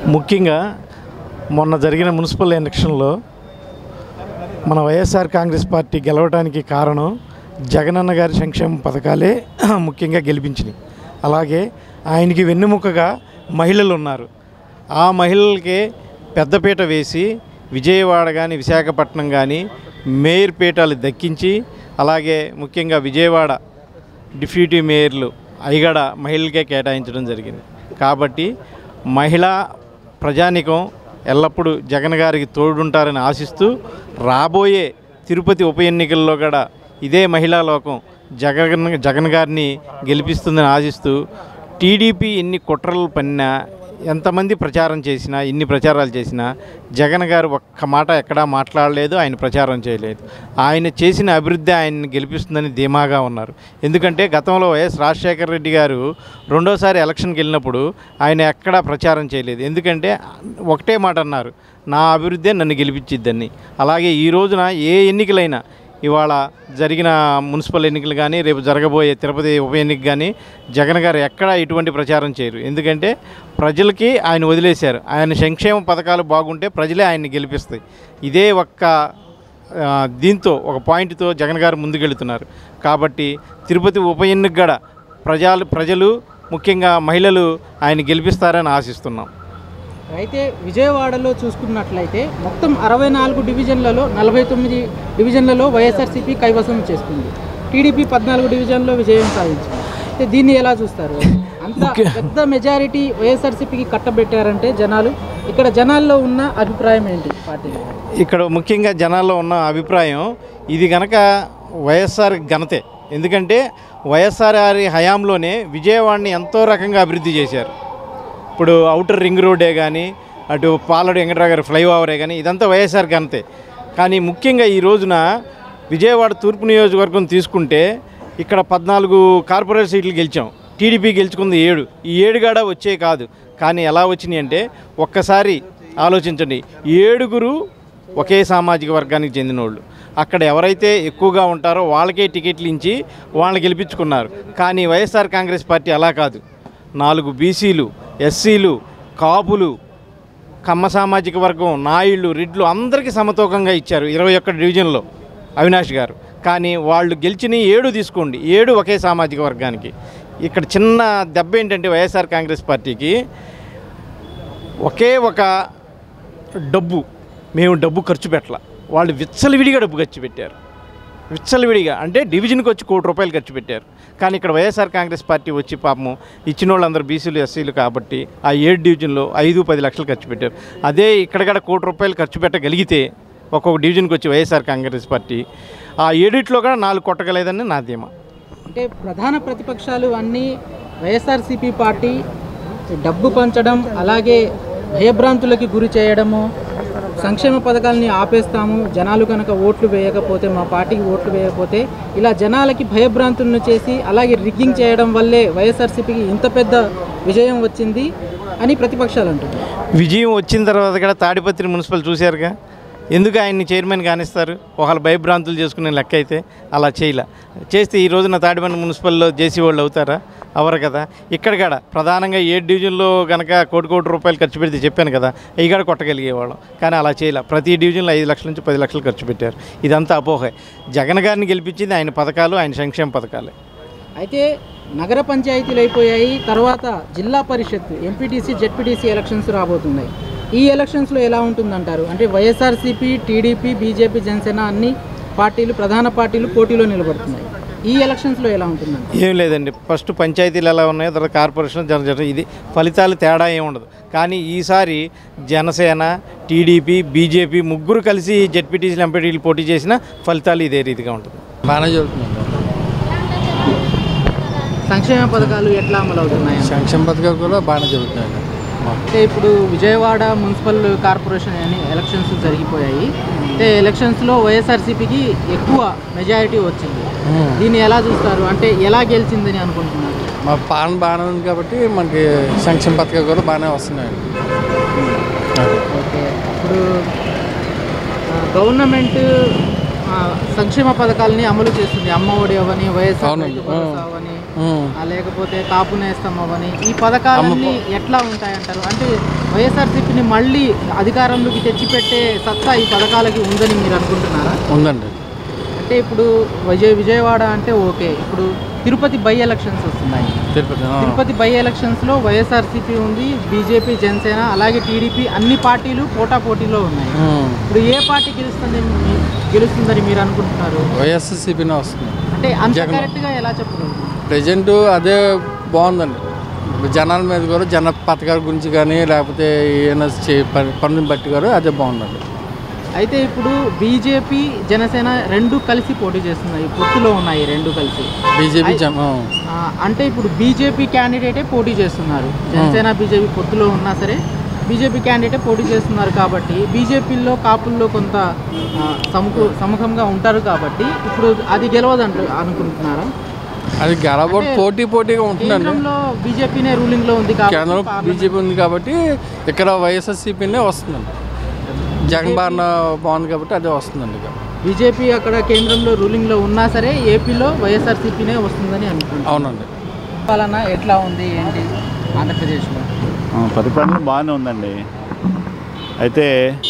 ముఖ్యంగా మొన్న జరిగిన మున్సిపల్ ఎలక్షన్లో మన వైఎస్ఆర్ కాంగ్రెస్ పార్టీ గెలవడానికి కారణం జగనన్న గారి సంక్షేమ పథకాలే ముఖ్యంగా గెలిపించినాయి అలాగే ఆయనకి వెన్నెముకగా మహిళలు ఉన్నారు ఆ మహిళలకే పెద్దపీట వేసి విజయవాడ కానీ విశాఖపట్నం కానీ మేయర్ పీఠాలు దక్కించి అలాగే ముఖ్యంగా విజయవాడ డిప్యూటీ మేయర్లు అయ్యగడ మహిళలకే కేటాయించడం జరిగింది కాబట్టి మహిళా ప్రజానికం ఎల్లప్పుడూ జగన్ గారికి తోడుంటారని ఆశిస్తూ రాబోయే తిరుపతి ఉప ఎన్నికల్లో కూడా ఇదే మహిళా లోకం జగన్ జగన్ గారిని గెలిపిస్తుందని ఆశిస్తూ టీడీపీ ఎన్ని కుట్రలు పన్నా ఎంతమంది ప్రచారం చేసినా ఇన్ని ప్రచారాలు చేసినా జగన్ గారు ఒక్క మాట ఎక్కడా మాట్లాడలేదు ఆయన ప్రచారం చేయలేదు ఆయన చేసిన అభివృద్ధి ఆయన్ని గెలిపిస్తుందని ధీమాగా ఉన్నారు ఎందుకంటే గతంలో వైఎస్ రాజశేఖర రెడ్డి గారు రెండోసారి ఎలక్షన్కి వెళ్ళినప్పుడు ఆయన ఎక్కడా ప్రచారం చేయలేదు ఎందుకంటే ఒకటే మాట అన్నారు నా అభివృద్ధే నన్ను గెలిపించిద్దని అలాగే ఈ రోజున ఏ ఎన్నికలైనా ఇవాళ జరిగిన మున్సిపల్ ఎన్నికలు కానీ రేపు జరగబోయే తిరుపతి ఉప ఎన్నిక కానీ జగన్ గారు ఎక్కడా ఎటువంటి ప్రచారం చేయరు ఎందుకంటే ప్రజలకి ఆయన వదిలేశారు ఆయన సంక్షేమ పథకాలు బాగుంటే ప్రజలే ఆయన్ని గెలిపిస్తాయి ఇదే ఒక్క ఆ, దీంతో ఒక పాయింట్తో జగన్ గారు ముందుకెళ్తున్నారు కాబట్టి తిరుపతి ఉప ఎన్నిక కూడా ప్రజలు ప్రజలు ముఖ్యంగా మహిళలు ఆయన గెలిపిస్తారని ఆశిస్తున్నాం అయితే విజయవాడలో చూసుకున్నట్లయితే మొత్తం అరవై నాలుగు డివిజన్లలో నలభై తొమ్మిది డివిజన్లలో వైఎస్ఆర్సీపీ కైవసం చేస్తుంది టీడీపీ పద్నాలుగు డివిజన్లో విజయం సాధించింది అయితే దీన్ని ఎలా చూస్తారు అంత పెద్ద మెజారిటీ వైఎస్ఆర్సీపీకి కట్టబెట్టారంటే జనాలు ఇక్కడ జనాల్లో ఉన్న అభిప్రాయం ఏంటి పార్టీ ఇక్కడ ముఖ్యంగా జనాల్లో ఉన్న అభిప్రాయం ఇది గనక వైఎస్ఆర్ ఘనతే ఎందుకంటే వైఎస్ఆర్ గారి హయాంలోనే విజయవాడని ఎంతో రకంగా అభివృద్ధి చేశారు ఇప్పుడు అవుటర్ రింగ్ రోడ్డే కానీ అటు పాలడు వెంకటరావు గారి ఫ్లైఓవరే కానీ ఇదంతా వైఎస్ఆర్ ఘనతే కానీ ముఖ్యంగా ఈ రోజున విజయవాడ తూర్పు నియోజకవర్గం తీసుకుంటే ఇక్కడ పద్నాలుగు కార్పొరేట్ సీట్లు గెలిచాం టీడీపీ గెలుచుకుంది ఏడు ఈ ఏడు కాడ వచ్చే కాదు కానీ ఎలా వచ్చినాయి అంటే ఒక్కసారి ఆలోచించండి ఏడుగురు ఒకే సామాజిక వర్గానికి చెందిన వాళ్ళు అక్కడ ఎవరైతే ఎక్కువగా ఉంటారో వాళ్ళకే టికెట్లు ఇచ్చి వాళ్ళని గెలిపించుకున్నారు కానీ వైఎస్ఆర్ కాంగ్రెస్ పార్టీ అలా కాదు నాలుగు బీసీలు ఎస్సీలు కాపులు కమ్మ సామాజిక వర్గం నాయుళ్ళు రెడ్లు అందరికీ సమతూకంగా ఇచ్చారు ఇరవై ఒక్క డివిజన్లో అవినాష్ గారు కానీ వాళ్ళు గెలిచిన ఏడు తీసుకోండి ఏడు ఒకే సామాజిక వర్గానికి ఇక్కడ చిన్న దెబ్బ ఏంటంటే వైఎస్ఆర్ కాంగ్రెస్ పార్టీకి ఒకే ఒక డబ్బు మేము డబ్బు ఖర్చు పెట్టాల వాళ్ళు విచ్చలవిడిగా డబ్బు ఖర్చు పెట్టారు విచ్చలవిడిగా అంటే డివిజన్కి వచ్చి కోటి రూపాయలు ఖర్చు పెట్టారు కానీ ఇక్కడ వైఎస్ఆర్ కాంగ్రెస్ పార్టీ వచ్చి పాపము ఇచ్చిన వాళ్ళందరూ బీసీలు ఎస్సీలు కాబట్టి ఆ ఏడు డివిజన్లో ఐదు పది లక్షలు ఖర్చు పెట్టారు అదే ఇక్కడ కూడా కోటి రూపాయలు ఖర్చు పెట్టగలిగితే ఒక్కొక్క డివిజన్కి వచ్చి వైఎస్ఆర్ కాంగ్రెస్ పార్టీ ఆ ఏడిట్లో కూడా నాలుగు కొట్టగలేదని నా ధీమా అంటే ప్రధాన ప్రతిపక్షాలు అన్నీ వైఎస్ఆర్సీపీ పార్టీ డబ్బు పంచడం అలాగే భయభ్రాంతులకి గురి చేయడము సంక్షేమ పథకాలని ఆపేస్తాము జనాలు కనుక ఓట్లు వేయకపోతే మా పార్టీకి ఓట్లు వేయకపోతే ఇలా జనాలకి భయభ్రాంతులను చేసి అలాగే రిగ్గింగ్ చేయడం వల్లే వైఎస్ఆర్సీపీకి ఇంత పెద్ద విజయం వచ్చింది అని ప్రతిపక్షాలు అంటున్నారు విజయం వచ్చిన తర్వాత కూడా తాడిపత్రి మున్సిపల్ చూశారుగా ఎందుకు ఆయన్ని చైర్మన్ కానిస్తారు ఒకళ్ళు భయభ్రాంతులు చేసుకునే లెక్క అయితే అలా చేయలే చేస్తే ఈ రోజున తాడిపత్రి మున్సిపల్లో జేసీ వాళ్ళు అవుతారా అవరు కదా ఇక్కడ కూడా ప్రధానంగా ఏ డివిజన్లో కనుక కోటి కోటి రూపాయలు ఖర్చు పెడితే చెప్పాను కదా ఇవి కూడా కొట్టగలిగేవాళ్ళం కానీ అలా చేయలే ప్రతి డివిజన్లో ఐదు లక్షల నుంచి పది లక్షలు ఖర్చు పెట్టారు ఇదంతా అపోహే జగన్ గారిని గెలిపించింది ఆయన పథకాలు ఆయన సంక్షేమ పథకాలే అయితే నగర పంచాయతీలు అయిపోయాయి తర్వాత జిల్లా పరిషత్ ఎంపీటీసీ జెడ్పీటీసీ ఎలక్షన్స్ రాబోతున్నాయి ఈ ఎలక్షన్స్లో ఎలా ఉంటుందంటారు అంటే వైఎస్ఆర్సీపీ టీడీపీ బీజేపీ జనసేన అన్ని పార్టీలు ప్రధాన పార్టీలు పోటీలో నిలబడుతున్నాయి ఈ ఎలక్షన్స్లో ఎలా ఉంటుందంట ఏం లేదండి ఫస్ట్ పంచాయతీలు ఎలా ఉన్నాయో తర్వాత కార్పొరేషన్ జన జన ఇది ఫలితాలు తేడా ఏమి ఉండదు కానీ ఈసారి జనసేన టీడీపీ బీజేపీ ముగ్గురు కలిసి జెడ్పీటీసీలు ఎంపీటీలు పోటీ చేసిన ఫలితాలు ఇదే రీతిగా ఉంటుంది బాగానే చదువుతున్నాను సంక్షేమ పథకాలు ఎట్లా అమలు అవుతున్నాయి సంక్షేమ పథకాలు కూడా బాగానే చదువుతున్నాను అంటే ఇప్పుడు విజయవాడ మున్సిపల్ కార్పొరేషన్ అని ఎలక్షన్స్ జరిగిపోయాయి అంటే ఎలక్షన్స్లో వైఎస్ఆర్సీపీకి ఎక్కువ మెజారిటీ వచ్చింది దీన్ని ఎలా చూస్తారు అంటే ఎలా గెలిచిందని అనుకుంటున్నారు మా పాలన బాగానే ఉంది కాబట్టి మనకి సంక్షేమ పథకాలు కూడా బాగానే వస్తున్నాయండి ఓకే ఇప్పుడు ఆ, గవర్నమెంట్ ఆ, సంక్షేమ పథకాలని అమలు చేస్తుంది అమ్మ ఒడి అవని వైఎస్ఆర్ అవునండి. రైతు భరోసా అవని ఉమ్. ఆ, లేకపోతే కాపు నేస్తం అవని ఈ పథకాలన్నీ ఎట్లా ఉంటాయంటారు అంటే వైఎస్ఆర్సీపీ పార్టీని మళ్ళీ అధికారంలోకి తెచ్చిపెట్టే సత్తా ఈ పథకాలకి ఉందని మీరు అనుకుంటున్నారా ఉందండి అంటే ఇప్పుడు విజయ విజయవాడ అంటే ఓకే ఇప్పుడు తిరుపతి బై ఎలక్షన్స్ వస్తున్నాయి తిరుపతి ఆ. తిరుపతి బై ఎలక్షన్స్లో వైఎస్ఆర్సీపీ ఉంది బీజేపీ జనసేన అలాగే టీడీపీ అన్ని పార్టీలు పోటా పోటీలో ఉన్నాయి ఉమ్. ఇప్పుడు ఏ పార్టీ గెలుస్తుంది మీ- గెలుస్తుందని మీరు అనుకుంటున్నారు వైఎస్ఆర్సీపీనే వస్తుంది అంటే అంత జగన్. కరెక్ట్గా ఎలా చెప్పగలుగుతారు ప్రజెంట్ అదే బాగుందండి ఇప్పుడు జనాల మీద కూడా జన పథకాల గురించి కానీ లేకపోతే ఏమైనా చే- పని- పనులను బట్టి కూడా అదే బాగుందండి అయితే ఇప్పుడు బీజేపీ జనసేన రెండు కలిసి పోటీ చేస్తున్నాయి పొత్తులో ఉన్నాయి రెండు కలిసి బీజేపీ జన ఆ. ఆ, అంటే ఇప్పుడు బీజేపీ క్యాండిడేటే పోటీ చేస్తున్నారు జనసేన బీజేపీ పొత్తులో ఉన్నా సరే బీజేపీ క్యాండిడేటే పోటీ చేస్తున్నారు కాబట్టి బీజేపీలో కాపుల్లో కొంత ఆ, సముఖ సముఖంగా ఉంటారు కాబట్టి ఇప్పుడు అది గెలవదంట అనుకుంటున్నారా అది గెలబోట్ అంటే పోటీ పోటీగా ఉంటుందండి కేంద్రంలో బీజేపీనే రూలింగ్ లో ఉంది కాబట్టి కేంద్రంలో పార్లమెంట్ బీజేపీ ఉంది కాబట్టి ఇక్కడ వైఎస్ఆర్సీపీనే వస్తుందండి జగన్ బాగా బాగుంది కాబట్టి అదే వస్తుందండి ఇక బీజేపీ అక్కడ కేంద్రంలో రూలింగ్ లో ఉన్నా సరే ఏపీలో వైఎస్ఆర్సీపీనే వస్తుందని అనుకుంటున్నాను అవునండి పాలన ఎట్లా ఉంది ఏంటి ఆంధ్రప్రదేశ్లో ఆ, పరిపాలన బాగానే ఉందండి అయితే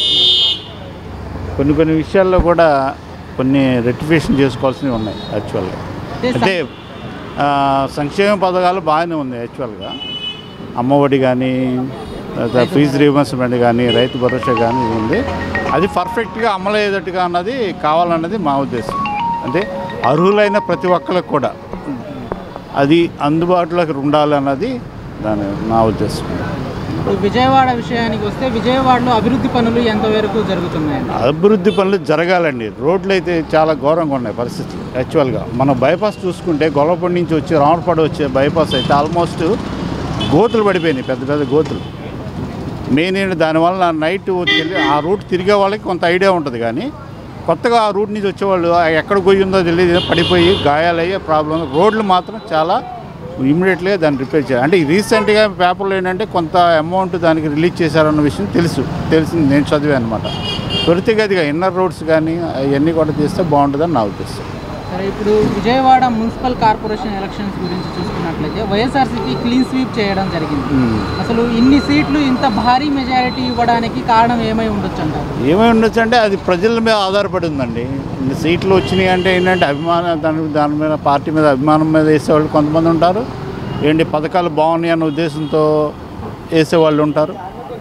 కొన్ని కొన్ని విషయాల్లో కూడా కొన్ని రెక్టిఫికేషన్ చేసుకోవాల్సినవి ఉన్నాయి యాక్చువల్గా అంటే అంటే ఆ, సంక్షేమ పథకాలు బాగానే ఉంది యాక్చువల్గా అమ్మఒడి కానీ తర్వాత ఫీజు రీఎంబర్స్మెంట్ కానీ రైతు భరోసా కానీ ఉంది అది పర్ఫెక్ట్గా అమలయ్యేటట్టుగా అన్నది కావాలన్నది మా ఉద్దేశం అంటే అర్హులైన ప్రతి ఒక్కరికి కూడా అది అందుబాటులోకి ఉండాలన్నది దాని నా ఉద్దేశం ఇప్పుడు విజయవాడ విషయానికి వస్తే విజయవాడలో అభివృద్ధి పనులు ఎంతవరకు జరుగుతున్నాయండి అభివృద్ధి పనులు జరగాలండి రోడ్లు అయితే చాలా ఘోరంగా ఉన్నాయి పరిస్థితులు యాక్చువల్గా మనం బైపాస్ చూసుకుంటే గొల్లపూడి నుంచి వచ్చి రామపడి వచ్చే బైపాస్ అయితే ఆల్మోస్ట్ గోతులు పడిపోయినాయి పెద్ద పెద్ద గోతులు మెయిన్ ఏంటి దానివల్ల నైట్ వెళ్ళి ఆ రూట్ తిరిగే వాళ్ళకి కొంత ఐడియా ఉంటుంది కానీ కొత్తగా ఆ రూట్ నుంచి వచ్చేవాళ్ళు ఆ ఎక్కడ గొయ్యి ఉందో తెలియదు పడిపోయి గాయాలయ్యే ప్రాబ్లం రోడ్లు మాత్రం చాలా ఇమీడియట్గా దాన్ని రిపేర్ చేయాలి అంటే రీసెంట్గా పేపర్లో ఏంటంటే కొంత అమౌంట్ దానికి రిలీజ్ చేశారన్న విషయం తెలుసు తెలిసింది నేను చదివాను అనమాట త్వరితగతిగా ఇన్నర్ రోడ్స్ కానీ అవన్నీ కూడా తీస్తే బాగుంటుందని నా ఉద్దేశం సరే ఇప్పుడు విజయవాడ మున్సిపల్ కార్పొరేషన్ ఎలక్షన్స్ గురించి చూసుకున్నట్లయితే వైఎస్ఆర్సీపీ క్లీన్ స్వీప్ చేయడం జరిగింది మ్మ్. అసలు ఇన్ని సీట్లు ఇంత భారీ మెజారిటీ ఇవ్వడానికి కారణం ఏమై ఉండొచ్చు అంటారు ఏమై ఉండొచ్చు అంటే అది ప్రజల మీద ఆధారపడి ఉందండి ఇన్ని సీట్లు వచ్చినాయి అంటే ఏంటంటే అభిమానం దాని దాని మీద పార్టీ మీద అభిమానం మీద వేసేవాళ్ళు కొంతమంది ఉంటారు ఏంటి పథకాలు బాగున్నాయి అన్న ఉద్దేశంతో వేసేవాళ్ళు ఉంటారు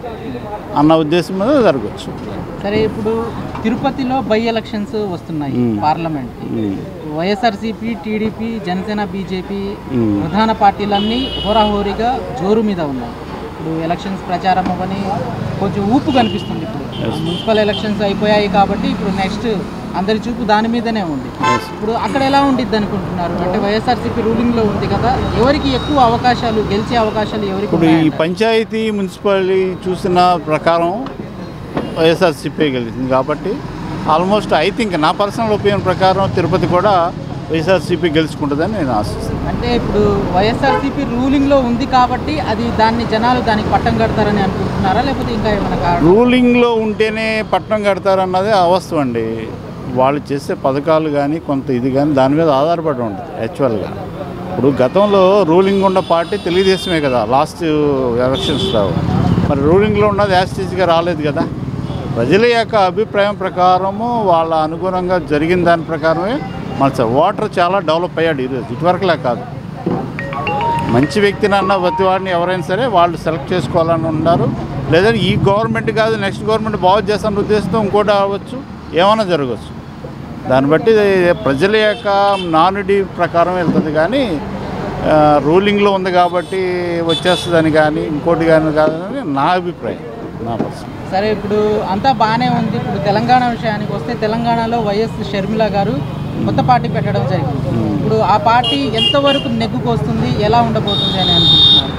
అన్న ఉద్దేశం మీద జరగచ్చు సరే ఇప్పుడు తిరుపతిలో బై ఎలక్షన్స్ వస్తున్నాయి మ్మ్. పార్లమెంట్ ఉమ్. వైఎస్ఆర్సీపీ టీడీపీ జనసేన బీజేపీ మ్మ్. ప్రధాన పార్టీలన్నీ హోరాహోరీగా జోరు మీద ఉన్నాయి ఇప్పుడు ఎలక్షన్స్ ప్రచారం అవ్వని కొంచెం ఊపు కనిపిస్తుంది ఇప్పుడు మున్సిపల్ ఎలక్షన్స్ అయిపోయాయి కాబట్టి ఇప్పుడు నెక్స్ట్ అందరి చూపు దాని మీదనే ఉంది Yes. ఇప్పుడు అక్కడ ఎలా ఉండిద్ది అనుకుంటున్నారు అంటే వైఎస్ఆర్సీపీ రూలింగ్లో ఉంది కదా ఎవరికి ఎక్కువ అవకాశాలు గెలిచే అవకాశాలు ఎవరికి ఇప్పుడు ఈ ఉన్నాయంటారు? పంచాయతీ మున్సిపాలిటీ చూసిన ప్రకారం వైఎస్ఆర్సీపీ గెలిచింది కాబట్టి ఆల్మోస్ట్ ఐ థింక్ నా పర్సనల్ ఒపీనియన్ ప్రకారం తిరుపతి కూడా వైఎస్ఆర్సీపీ గెలుచుకుంటుందని నేను ఆశిస్తున్నాను అంటే ఇప్పుడు వైఎస్ఆర్సీపీ రూలింగ్లో ఉంది కాబట్టి అది దాన్ని జనాలు దానికి పట్టం కడతారని అనుకుంటున్నారా లేకపోతే ఇంకా ఏమైనా కారణం రూలింగ్లో ఉంటేనే పట్టణం కడతారన్నదే అవాస్తవం అండి వాళ్ళు చేసే పథకాలు కానీ కొంత ఇది కానీ దాని మీద ఆధారపడి ఉంటుంది యాక్చువల్గా ఇప్పుడు గతంలో రూలింగ్ ఉన్న పార్టీ తెలుగుదేశమే కదా లాస్ట్ ఎలక్షన్స్లో మరి రూలింగ్లో ఉన్నది యాస్టీస్గా రాలేదు కదా ప్రజల యొక్క అభిప్రాయం ప్రకారము వాళ్ళ అనుగుణంగా జరిగిన దాని ప్రకారమే మన వాటర్ చాలా డెవలప్ అయ్యాడు ఈరోజు ఇటువరకులా కాదు మంచి వ్యక్తిని అన్న ప్రతి వాడిని ఎవరైనా సరే వాళ్ళు సెలెక్ట్ చేసుకోవాలని ఉన్నారు లేదా ఈ గవర్నమెంట్ కాదు నెక్స్ట్ గవర్నమెంట్ బాగు చేస్తున్న ఉద్దేశంతో ఇంకోటి అవ్వచ్చు ఏమైనా జరగవచ్చు దాన్ని బట్టి ప్రజల యొక్క నానుడి ప్రకారం వెళ్తుంది కానీ ఆ, రూలింగ్లో ఉంది కాబట్టి వచ్చేస్తుందని కానీ ఇంకోటి కానీ కాదని నా అభిప్రాయం నా పర్సన్ సరే ఇప్పుడు అంతా బాగానే ఉంది ఇప్పుడు తెలంగాణ విషయానికి వస్తే తెలంగాణలో వైఎస్ షర్మిల గారు కొత్త పార్టీ పెట్టడం జరిగింది ఇప్పుడు ఆ పార్టీ ఎంతవరకు నెగ్గుకొస్తుంది ఎలా ఉండబోతుంది అని అనుకుంటున్నారు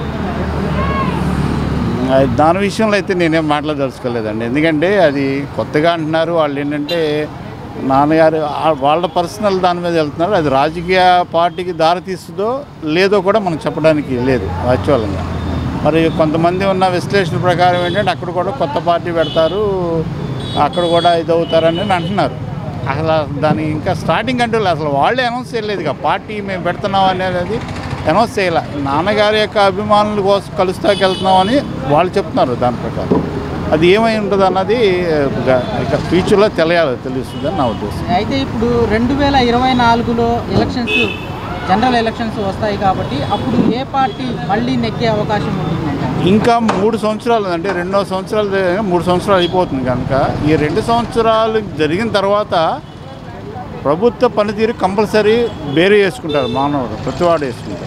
ఆ, దాని విషయంలో అయితే నేనేం మాట్లాడదలుచుకోలేదండి ఎందుకంటే అది కొత్తగా అంటున్నారు వాళ్ళు ఏంటంటే నాన్నగారు ఆ- వాళ్ళ పర్సనల్ దాని మీద వెళ్తున్నారు అది రాజకీయ పార్టీకి దారి తీస్తుందో లేదో కూడా మనం చెప్పడానికి లేదు యాక్చువల్గా మరి కొంతమంది ఉన్న విశ్లేషణ ప్రకారం ఏంటంటే అక్కడ కూడా కొత్త పార్టీ పెడతారు అక్కడ కూడా ఇది అవుతారని అంటున్నారు అసలు దాని ఇంకా స్టార్టింగ్ అంటూ లేదు. అసలు వాళ్ళే అనౌన్స్ చేయలేదు ఇక పార్టీ మేము పెడుతున్నాం అనేది అనౌన్స్ చేయాల నాన్నగారి యొక్క అభిమానుల కోసం కలుస్తాకి వెళ్తున్నామని వాళ్ళు చెప్తున్నారు దాని ప్రకారం అది ఏమై ఉంటుంది అన్నది ఇక ఇక ఫ్యూచర్లో తెలియాలి తెలుస్తుందని నా ఉద్దేశం అయితే ఇప్పుడు రెండు వేల ఇరవై నాలుగులో ఎలక్షన్స్ జనరల్ ఎలక్షన్స్ వస్తాయి కాబట్టి అప్పుడు ఏ పార్టీ మళ్ళీ నెగ్గే అవకాశం ఉంటుందంట ఇంకా మూడు సంవత్సరాలు అంటే రెండో సంవత్సరాలు దే- మూడు సంవత్సరాలు అయిపోతుంది కనుక ఈ రెండు సంవత్సరాలు జరిగిన తర్వాత ప్రభుత్వ పనితీరు కంపల్సరీ బేరే చేసుకుంటారు మానవుడు ప్రతివాడు వేసుకుంటారు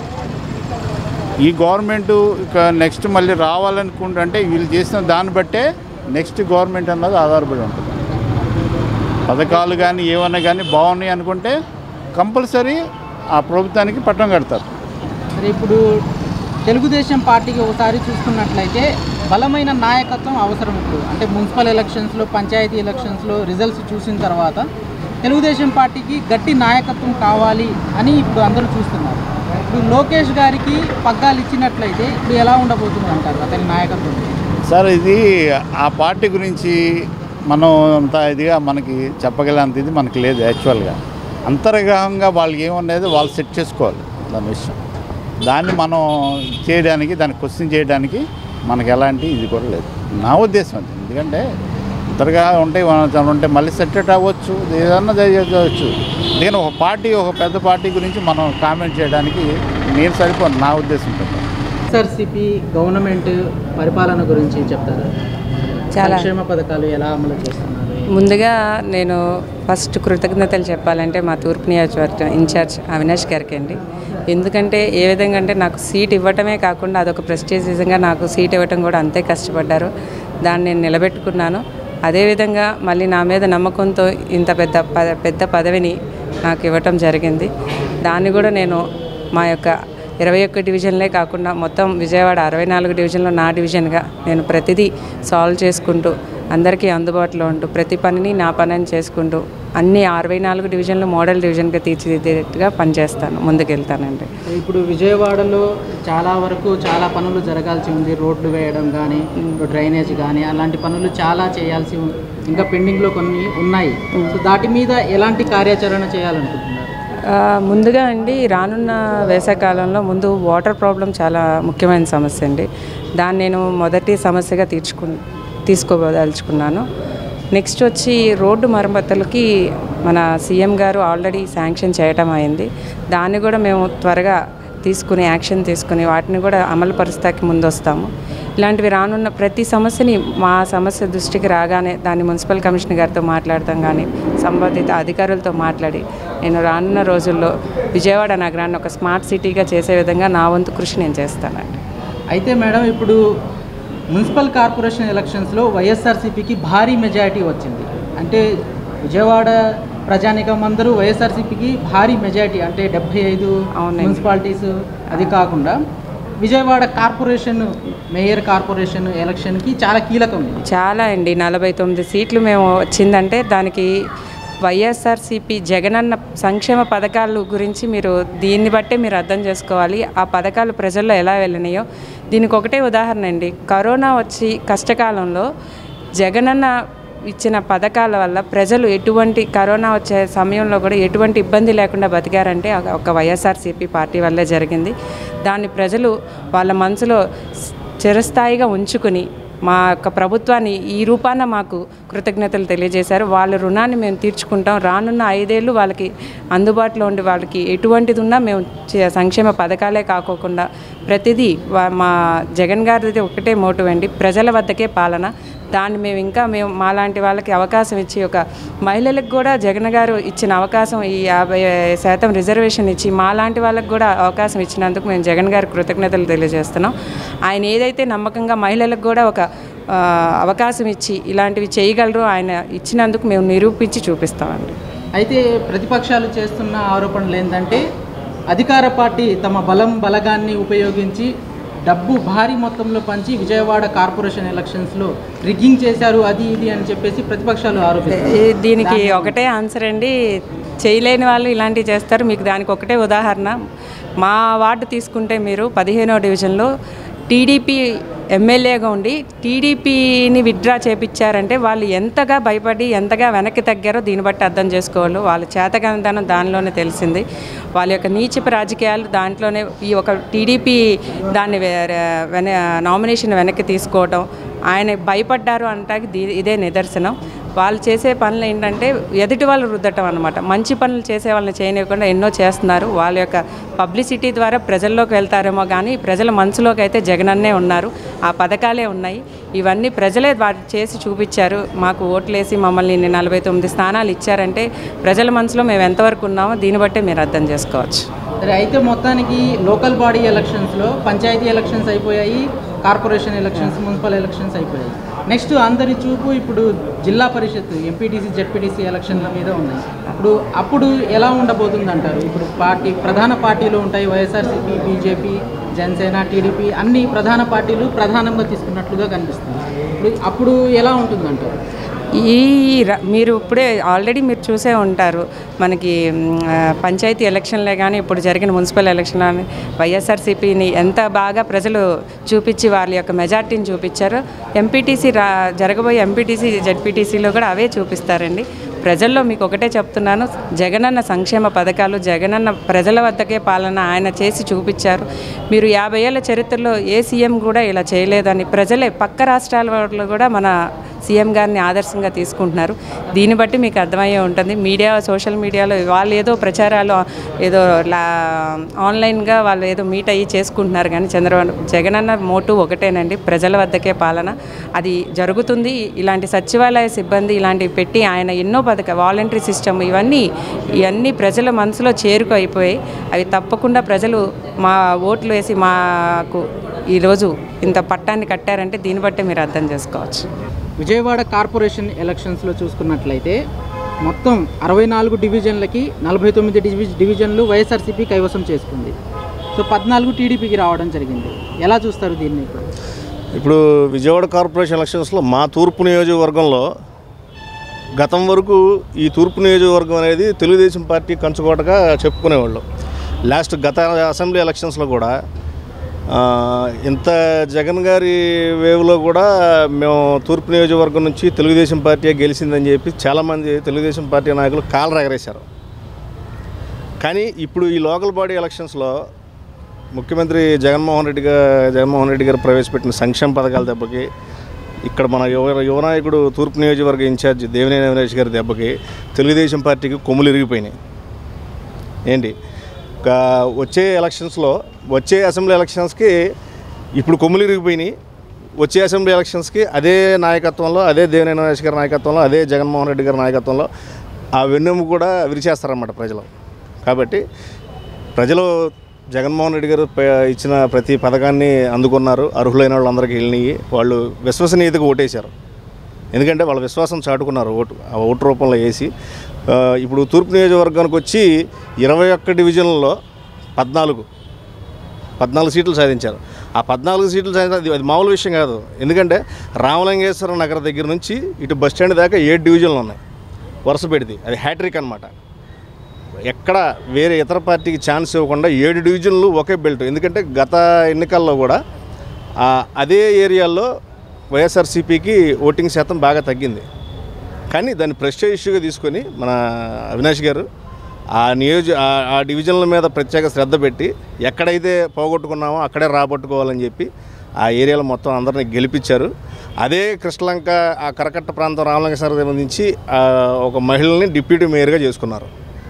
ఈ గవర్నమెంట్ ఇక నెక్స్ట్ మళ్ళీ రావాలనుకుంటే అంటే వీళ్ళు చేసిన దాన్ని బట్టే నెక్స్ట్ గవర్నమెంట్ అన్నది ఆధారపడి ఉంటుంది పథకాలు కానీ ఏమన్నా కానీ బాగున్నాయి అనుకుంటే కంపల్సరీ ఆ ప్రభుత్వానికి పట్టం కడతారు మరి ఇప్పుడు తెలుగుదేశం పార్టీకి ఒకసారి చూసుకున్నట్లయితే బలమైన నాయకత్వం అవసరం ఇప్పుడు అంటే మున్సిపల్ ఎలక్షన్స్లో పంచాయతీ ఎలక్షన్స్లో రిజల్ట్స్ చూసిన తర్వాత తెలుగుదేశం పార్టీకి గట్టి నాయకత్వం కావాలి అని ఇప్పుడు అందరూ చూస్తున్నారు ఇప్పుడు లోకేష్ గారికి పగ్గాలు ఇచ్చినట్లయితే ఇప్పుడు ఎలా ఉండబోతుంది అంటారు అతని నాయకత్వం సార్ ఇది ఆ పార్టీ గురించి మనం అంత ఇదిగా మనకి చెప్పగలంత ఇది మనకి లేదు యాక్చువల్గా అంతర్గతంగా వాళ్ళకి ఏమున్నది వాళ్ళు సెట్ చేసుకోవాలి దాని విషయం దాన్ని మనం చేయడానికి దాన్ని క్వశ్చన్ చేయడానికి మనకి ఎలాంటి ఇది కూడా లేదు నా ఉద్దేశం అది ఎందుకంటే అంతర్గా ఉంటే మనం ఉంటే మళ్ళీ సెట్ అవ్వచ్చు ఏదన్నా చేయవచ్చు నేను ఒక పార్టీ ఒక పెద్ద పార్టీ గురించి మనం కామెంట్ చేయడానికి నేను సరిపోను నా ఉద్దేశం ప్రకారం ఎస్ఆర్సిపి గవర్నమెంట్ పరిపాలన గురించి చెప్తారు చాలా సంక్షేమ పథకాలు ఎలా అమలు చేస్తున్నారు ముందుగా నేను ఫస్ట్ కృతజ్ఞతలు చెప్పాలంటే మా తూర్పు నియోజకవర్గం ఇన్ఛార్జ్ అవినాష్ గారికి అండి ఎందుకంటే ఏ విధంగా అంటే నాకు సీట్ ఇవ్వటమే కాకుండా అదొక ప్రెస్టీజియంగా నాకు సీట్ ఇవ్వటం కూడా అంతే కష్టపడ్డారు దాన్ని నేను నిలబెట్టుకున్నాను అదేవిధంగా మళ్ళీ నా మీద నమ్మకంతో ఇంత పెద్ద పద పెద్ద పదవిని నాకు ఇవ్వటం జరిగింది దాన్ని కూడా నేను మా యొక్క ఇరవై ఒక్క డివిజన్లే కాకుండా మొత్తం విజయవాడ అరవై నాలుగు డివిజన్లో నా డివిజన్గా నేను ప్రతిదీ సాల్వ్ చేసుకుంటూ అందరికీ అందుబాటులో ఉంటూ ప్రతి పనిని నా పనిని చేసుకుంటూ అన్ని అరవై నాలుగు డివిజన్లు మోడల్ డివిజన్గా తీర్చిదిద్దేట్టుగా పనిచేస్తాను ముందుకెళ్తానండి ఇప్పుడు విజయవాడలో చాలా వరకు చాలా పనులు జరగాల్సి ఉంది రోడ్లు వేయడం కానీ డ్రైనేజ్ కానీ అలాంటి పనులు చాలా చేయాల్సి ఉం- ఇంకా పెండింగ్లో కొన్ని ఉన్నాయి సో దాటి మీద ఎలాంటి కార్యాచరణ చేయాలనుకుంటున్నారు ఆ, ముందుగా అండి రానున్న వేసవికాలంలో ముందు వాటర్ ప్రాబ్లం చాలా ముఖ్యమైన సమస్య అండి దాన్ని నేను మొదటి సమస్యగా తీర్చుకు తీసుకోదలుచుకున్నాను నెక్స్ట్ వచ్చి రోడ్డు మరమ్మతులకి మన సీఎం గారు ఆల్రెడీ శాంక్షన్ చేయటం అయింది దాన్ని కూడా మేము త్వరగా తీసుకుని యాక్షన్ తీసుకుని వాటిని కూడా అమలు పరుస్తాకి ముందొస్తాము ఇలాంటివి రానున్న ప్రతి సమస్యని మా సమస్య దృష్టికి రాగానే దాన్ని మున్సిపల్ కమిషనర్ గారితో మాట్లాడతాం కానీ సంబంధిత అధికారులతో మాట్లాడి నేను రానున్న రోజుల్లో విజయవాడ నగరాన్ని ఒక స్మార్ట్ సిటీగా చేసే విధంగా నా వంతు కృషి నేను చేస్తానండి అయితే మేడం ఇప్పుడు మున్సిపల్ కార్పొరేషన్ ఎలక్షన్స్లో వైఎస్ఆర్సీపీకి భారీ మెజారిటీ వచ్చింది అంటే విజయవాడ ప్రజానికం అందరూ వైఎస్ఆర్సీపీకి భారీ మెజారిటీ అంటే డెబ్బై ఐదు అవునండి. మున్సిపాలిటీస్ అది కాకుండా విజయవాడ కార్పొరేషన్ మేయర్ కార్పొరేషన్ ఎలక్షన్కి చాలా కీలకం ఇది చాలా అండి నలభై తొమ్మిది సీట్లు మేము వచ్చిందంటే దానికి వైఎస్ఆర్సీపీ జగనన్న సంక్షేమ పథకాల గురించి మీరు దీన్ని బట్టే మీరు అర్థం చేసుకోవాలి ఆ పథకాలు ప్రజల్లో ఎలా వెళ్ళినాయో దీనికి ఒకటే ఉదాహరణ అండి కరోనా వచ్చి కష్టకాలంలో జగనన్న ఇచ్చిన పథకాల వల్ల ప్రజలు ఎటువంటి కరోనా వచ్చే సమయంలో కూడా ఎటువంటి ఇబ్బంది లేకుండా బతికారంటే ఒక- ఒక వైఎస్ఆర్సీపీ పార్టీ వల్లే జరిగింది దాన్ని ప్రజలు వాళ్ళ మనసులో స్- చిరస్థాయిగా ఉంచుకుని మా యొక్క ప్రభుత్వాన్ని ఈ రూపాన మాకు కృతజ్ఞతలు తెలియజేశారు వాళ్ళ రుణాన్ని మేము తీర్చుకుంటాం రానున్న ఐదేళ్ళు వాళ్ళకి అందుబాటులో ఉండి వాళ్ళకి ఎటువంటిది ఉన్నా మేము చే- సంక్షేమ పథకాలే కాకోకుండా ప్రతిదీ వా- మా జగన్ గారిది ఒకటే మోటివ్ అండి ప్రజల వద్దకే పాలన దాన్ని మేము ఇంకా మేము మాలాంటి వాళ్ళకి అవకాశం ఇచ్చి ఒక మహిళలకు కూడా జగన్ గారు ఇచ్చిన అవకాశం ఈ యాభై శాతం రిజర్వేషన్ ఇచ్చి మాలాంటి వాళ్ళకి కూడా అవకాశం ఇచ్చినందుకు మేము జగన్ గారికి కృతజ్ఞతలు తెలియజేస్తున్నాం ఆయన ఏదైతే నమ్మకంగా మహిళలకు కూడా ఒక ఆ, అవకాశం ఇచ్చి ఇలాంటివి చేయగలరు ఆయన ఇచ్చినందుకు మేము నిరూపించి చూపిస్తామండి అయితే ప్రతిపక్షాలు చేస్తున్న ఆరోపణలు ఏంటంటే అధికార పార్టీ తమ బలం బలగాన్ని ఉపయోగించి డబ్బు భారీ మొత్తంలో పంచి విజయవాడ కార్పొరేషన్ ఎలక్షన్స్లో రిగ్గింగ్ చేశారు అది ఇది అని చెప్పేసి ప్రతిపక్షాలు ఆరోపిస్తారు ఈ- దీనికి ఒకటే ఆన్సర్ అండి చేయలేని వాళ్ళు ఇలాంటివి చేస్తారు మీకు దానికి ఒకటే ఉదాహరణ మా వార్డు తీసుకుంటే మీరు పదిహేనో డివిజన్లో టీడీపీ ఎమ్మెల్యేగా ఉండి టీడీపీని విత్డ్రా చేపించారంటే వాళ్ళు ఎంతగా భయపడి ఎంతగా వెనక్కి తగ్గారో దీన్ని బట్టి అర్థం చేసుకోవాలి వాళ్ళ చేతగానిదనం దానిలోనే తెలిసింది వాళ్ళ యొక్క నీచపు రాజకీయాలు దాంట్లోనే ఈ ఒక టీడీపీ దాన్ని వె- వెన నామినేషన్ వెనక్కి తీసుకోవడం ఆయన భయపడ్డారు అంటానికి దీ- ఇదే నిదర్శనం వాళ్ళు చేసే పనులు ఏంటంటే ఎదుటి వాళ్ళు రుద్దటం అనమాట మంచి పనులు చేసే వాళ్ళని చేయనివ్వకుండా ఎన్నో చేస్తున్నారు వాళ్ళ యొక్క పబ్లిసిటీ ద్వారా ప్రజల్లోకి వెళ్తారేమో కానీ ప్రజల మనసులోకి అయితే జగనన్నే ఉన్నారు ఆ పథకాలే ఉన్నాయి ఇవన్నీ ప్రజలే వాటి చేసి చూపించారు మాకు ఓట్లేసి మమ్మల్ని ఇన్ని నలభై తొమ్మిది స్థానాలు ఇచ్చారంటే ప్రజల మనసులో మేము ఎంతవరకు ఉన్నామో దీన్ని బట్టే మీరు అర్థం చేసుకోవచ్చు సరే అయితే మొత్తానికి లోకల్ బాడీ ఎలక్షన్స్లో పంచాయతీ ఎలక్షన్స్ అయిపోయాయి కార్పొరేషన్ ఎలక్షన్స్ మున్సిపల్ ఎలక్షన్స్ అయిపోయాయి నెక్స్ట్ అందరి చూపు ఇప్పుడు జిల్లా పరిషత్ ఎంపీటీసీ జెడ్పీటీసీ ఎలక్షన్ల మీద ఉన్నాయి ఇప్పుడు అప్పుడు ఎలా ఉండబోతుంది అంటారు ఇప్పుడు పార్టీ ప్రధాన పార్టీలు ఉంటాయి వైఎస్ఆర్సీపీ బీజేపీ జనసేన టీడీపీ అన్ని ప్రధాన పార్టీలు ప్రధానంగా తీసుకున్నట్లుగా కనిపిస్తుంది ఇప్పుడు అప్పుడు ఎలా ఉంటుంది అంటారు ఈ ర- మీరు ఇప్పుడే ఆల్రెడీ మీరు చూసే ఉంటారు మనకి మ్, ఆ, పంచాయతీ ఎలక్షన్లే కానీ ఇప్పుడు జరిగిన మున్సిపల్ ఎలక్షన్ కానీ వైఎస్ఆర్సీపీని ఎంత బాగా ప్రజలు చూపించి వాళ్ళ యొక్క మెజార్టీని చూపించారో ఎంపీటీసీ రా జరగబోయే ఎంపీటీసీ జడ్పీటీసీలో కూడా అవే చూపిస్తారండి ప్రజల్లో మీకు ఒకటే చెప్తున్నాను జగనన్న సంక్షేమ పథకాలు జగనన్న ప్రజల వద్దకే పాలన ఆయన చేసి చూపించారు మీరు యాభై ఏళ్ళ చరిత్రలో ఏ సీఎం కూడా ఇలా చేయలేదని ప్రజలే పక్క రాష్ట్రాల వాళ్ళు కూడా మన సీఎం గారిని ఆదర్శంగా తీసుకుంటున్నారు దీన్ని బట్టి మీకు అర్థమయ్యే ఉంటుంది మీడియా సోషల్ మీడియాలో వాళ్ళు ఏదో ప్రచారాలు ఏదో లా ఆన్లైన్గా వాళ్ళు ఏదో మీట్ అయ్యి చేసుకుంటున్నారు కానీ చంద్రబాబు జగనన్న మోటు ఒకటేనండి ప్రజల వద్దకే పాలన అది జరుగుతుంది ఇలాంటి సచివాలయ సిబ్బంది ఇలాంటివి పెట్టి ఆయన ఎన్నో పథక వాలంటరీ సిస్టమ్ ఇవన్నీ ఇవన్నీ ప్రజల మనసులో చేరుకు అయిపోయాయి అవి తప్పకుండా ప్రజలు మా ఓట్లు వేసి మాకు ఈరోజు ఇంత పట్టాన్ని కట్టారంటే దీన్ని బట్టే మీరు అర్థం చేసుకోవచ్చు విజయవాడ కార్పొరేషన్ ఎలక్షన్స్లో చూసుకున్నట్లయితే మొత్తం అరవై నాలుగు డివిజన్లకి నలభై తొమ్మిది డివి డివిజన్లు వైఎస్ఆర్సీపీ కైవసం చేసుకుంది సో పద్నాలుగు టీడీపీకి రావడం జరిగింది ఎలా చూస్తారు దీన్ని ఇప్పుడు ఇప్పుడు విజయవాడ కార్పొరేషన్ ఎలక్షన్స్లో మా తూర్పు నియోజకవర్గంలో గతం వరకు ఈ తూర్పు నియోజకవర్గం అనేది తెలుగుదేశం పార్టీ కంచుకోటగా చెప్పుకునేవాళ్ళు లాస్ట్ గత అసెంబ్లీ ఎలక్షన్స్లో కూడా ఆ, ఇంత జగన్ గారి వేవ్లో కూడా మేము తూర్పు నియోజకవర్గం నుంచి తెలుగుదేశం పార్టీ గెలిచిందని చెప్పి చాలామంది తెలుగుదేశం పార్టీ నాయకులు కాలర్ ఎగరేశారు కానీ ఇప్పుడు ఈ లోకల్ బాడీ ఎలక్షన్స్లో ముఖ్యమంత్రి జగన్మోహన్ రెడ్డి గారు జగన్మోహన్ రెడ్డి గారు ప్రవేశపెట్టిన సంక్షేమ పథకాల దెబ్బకి ఇక్కడ మన యువ యువ నాయకుడు తూర్పు నియోజకవర్గ ఇన్ఛార్జ్ దేవినేని అవినాష్ గారి దెబ్బకి తెలుగుదేశం పార్టీకి కొమ్ములు ఇరిగిపోయినాయి ఏంటి ఇంకా వచ్చే ఎలక్షన్స్లో వచ్చే అసెంబ్లీ ఎలక్షన్స్కి ఇప్పుడు కొమ్ములు ఇరిగిపోయినాయి వచ్చే అసెంబ్లీ ఎలక్షన్స్కి అదే నాయకత్వంలో అదే దేవినేని అవినాష్ గారి నాయకత్వంలో అదే జగన్మోహన్ రెడ్డి గారి నాయకత్వంలో ఆ వెన్నెము కూడా విరిచేస్తారన్నమాట ప్రజలు కాబట్టి ప్రజలు జగన్మోహన్ రెడ్డి గారు ప- ఇచ్చిన ప్రతి పథకాన్ని అందుకున్నారు అర్హులైన వాళ్ళందరికీ వెళ్ళినాయి వాళ్ళు విశ్వసనీయతగా ఓటేశారు ఎందుకంటే వాళ్ళ విశ్వాసం చాటుకున్నారు ఓటు ఆ ఓటు రూపంలో వేసి ఆ, ఇప్పుడు తూర్పు నియోజకవర్గానికి వచ్చి ఇరవై ఒక్క డివిజన్లలో పద్నాలుగు పద్నాలుగు సీట్లు సాధించారు ఆ పద్నాలుగు సీట్లు సాధించారు అది- అది మామూలు విషయం కాదు ఎందుకంటే రామలింగేశ్వర నగర్ దగ్గర నుంచి ఇటు బస్ స్టాండ్ దాకా ఏడు డివిజన్లు ఉన్నాయి వరుస పెడితే అది హ్యాట్రిక్ అనమాట ఎక్కడ వేరే ఇతర పార్టీకి ఛాన్స్ ఇవ్వకుండా ఏడు డివిజన్లు ఒకే బెల్ట్ ఎందుకంటే గత ఎన్నికల్లో కూడా ఆ, అదే ఏరియాల్లో వైఎస్ఆర్సీపీకి ఓటింగ్ శాతం బాగా తగ్గింది కానీ దాన్ని ప్రెస్టేజ్ ఇష్యూగా తీసుకొని మన అవినాష్ గారు ఆ నియోజ ఆ- ఆ డివిజన్ల మీద ప్రత్యేక శ్రద్ధ పెట్టి ఎక్కడైతే పోగొట్టుకున్నామో అక్కడే రాబట్టుకోవాలని చెప్పి ఆ ఏరియాలో మొత్తం అందరినీ గెలిపించారు అదే కృష్ణలంక ఆ కరకట్ట ప్రాంతం రామలింగేశ్వర సంబంధించి ఆ, ఒక మహిళని డిప్యూటీ మేయర్గా చేసుకున్నారు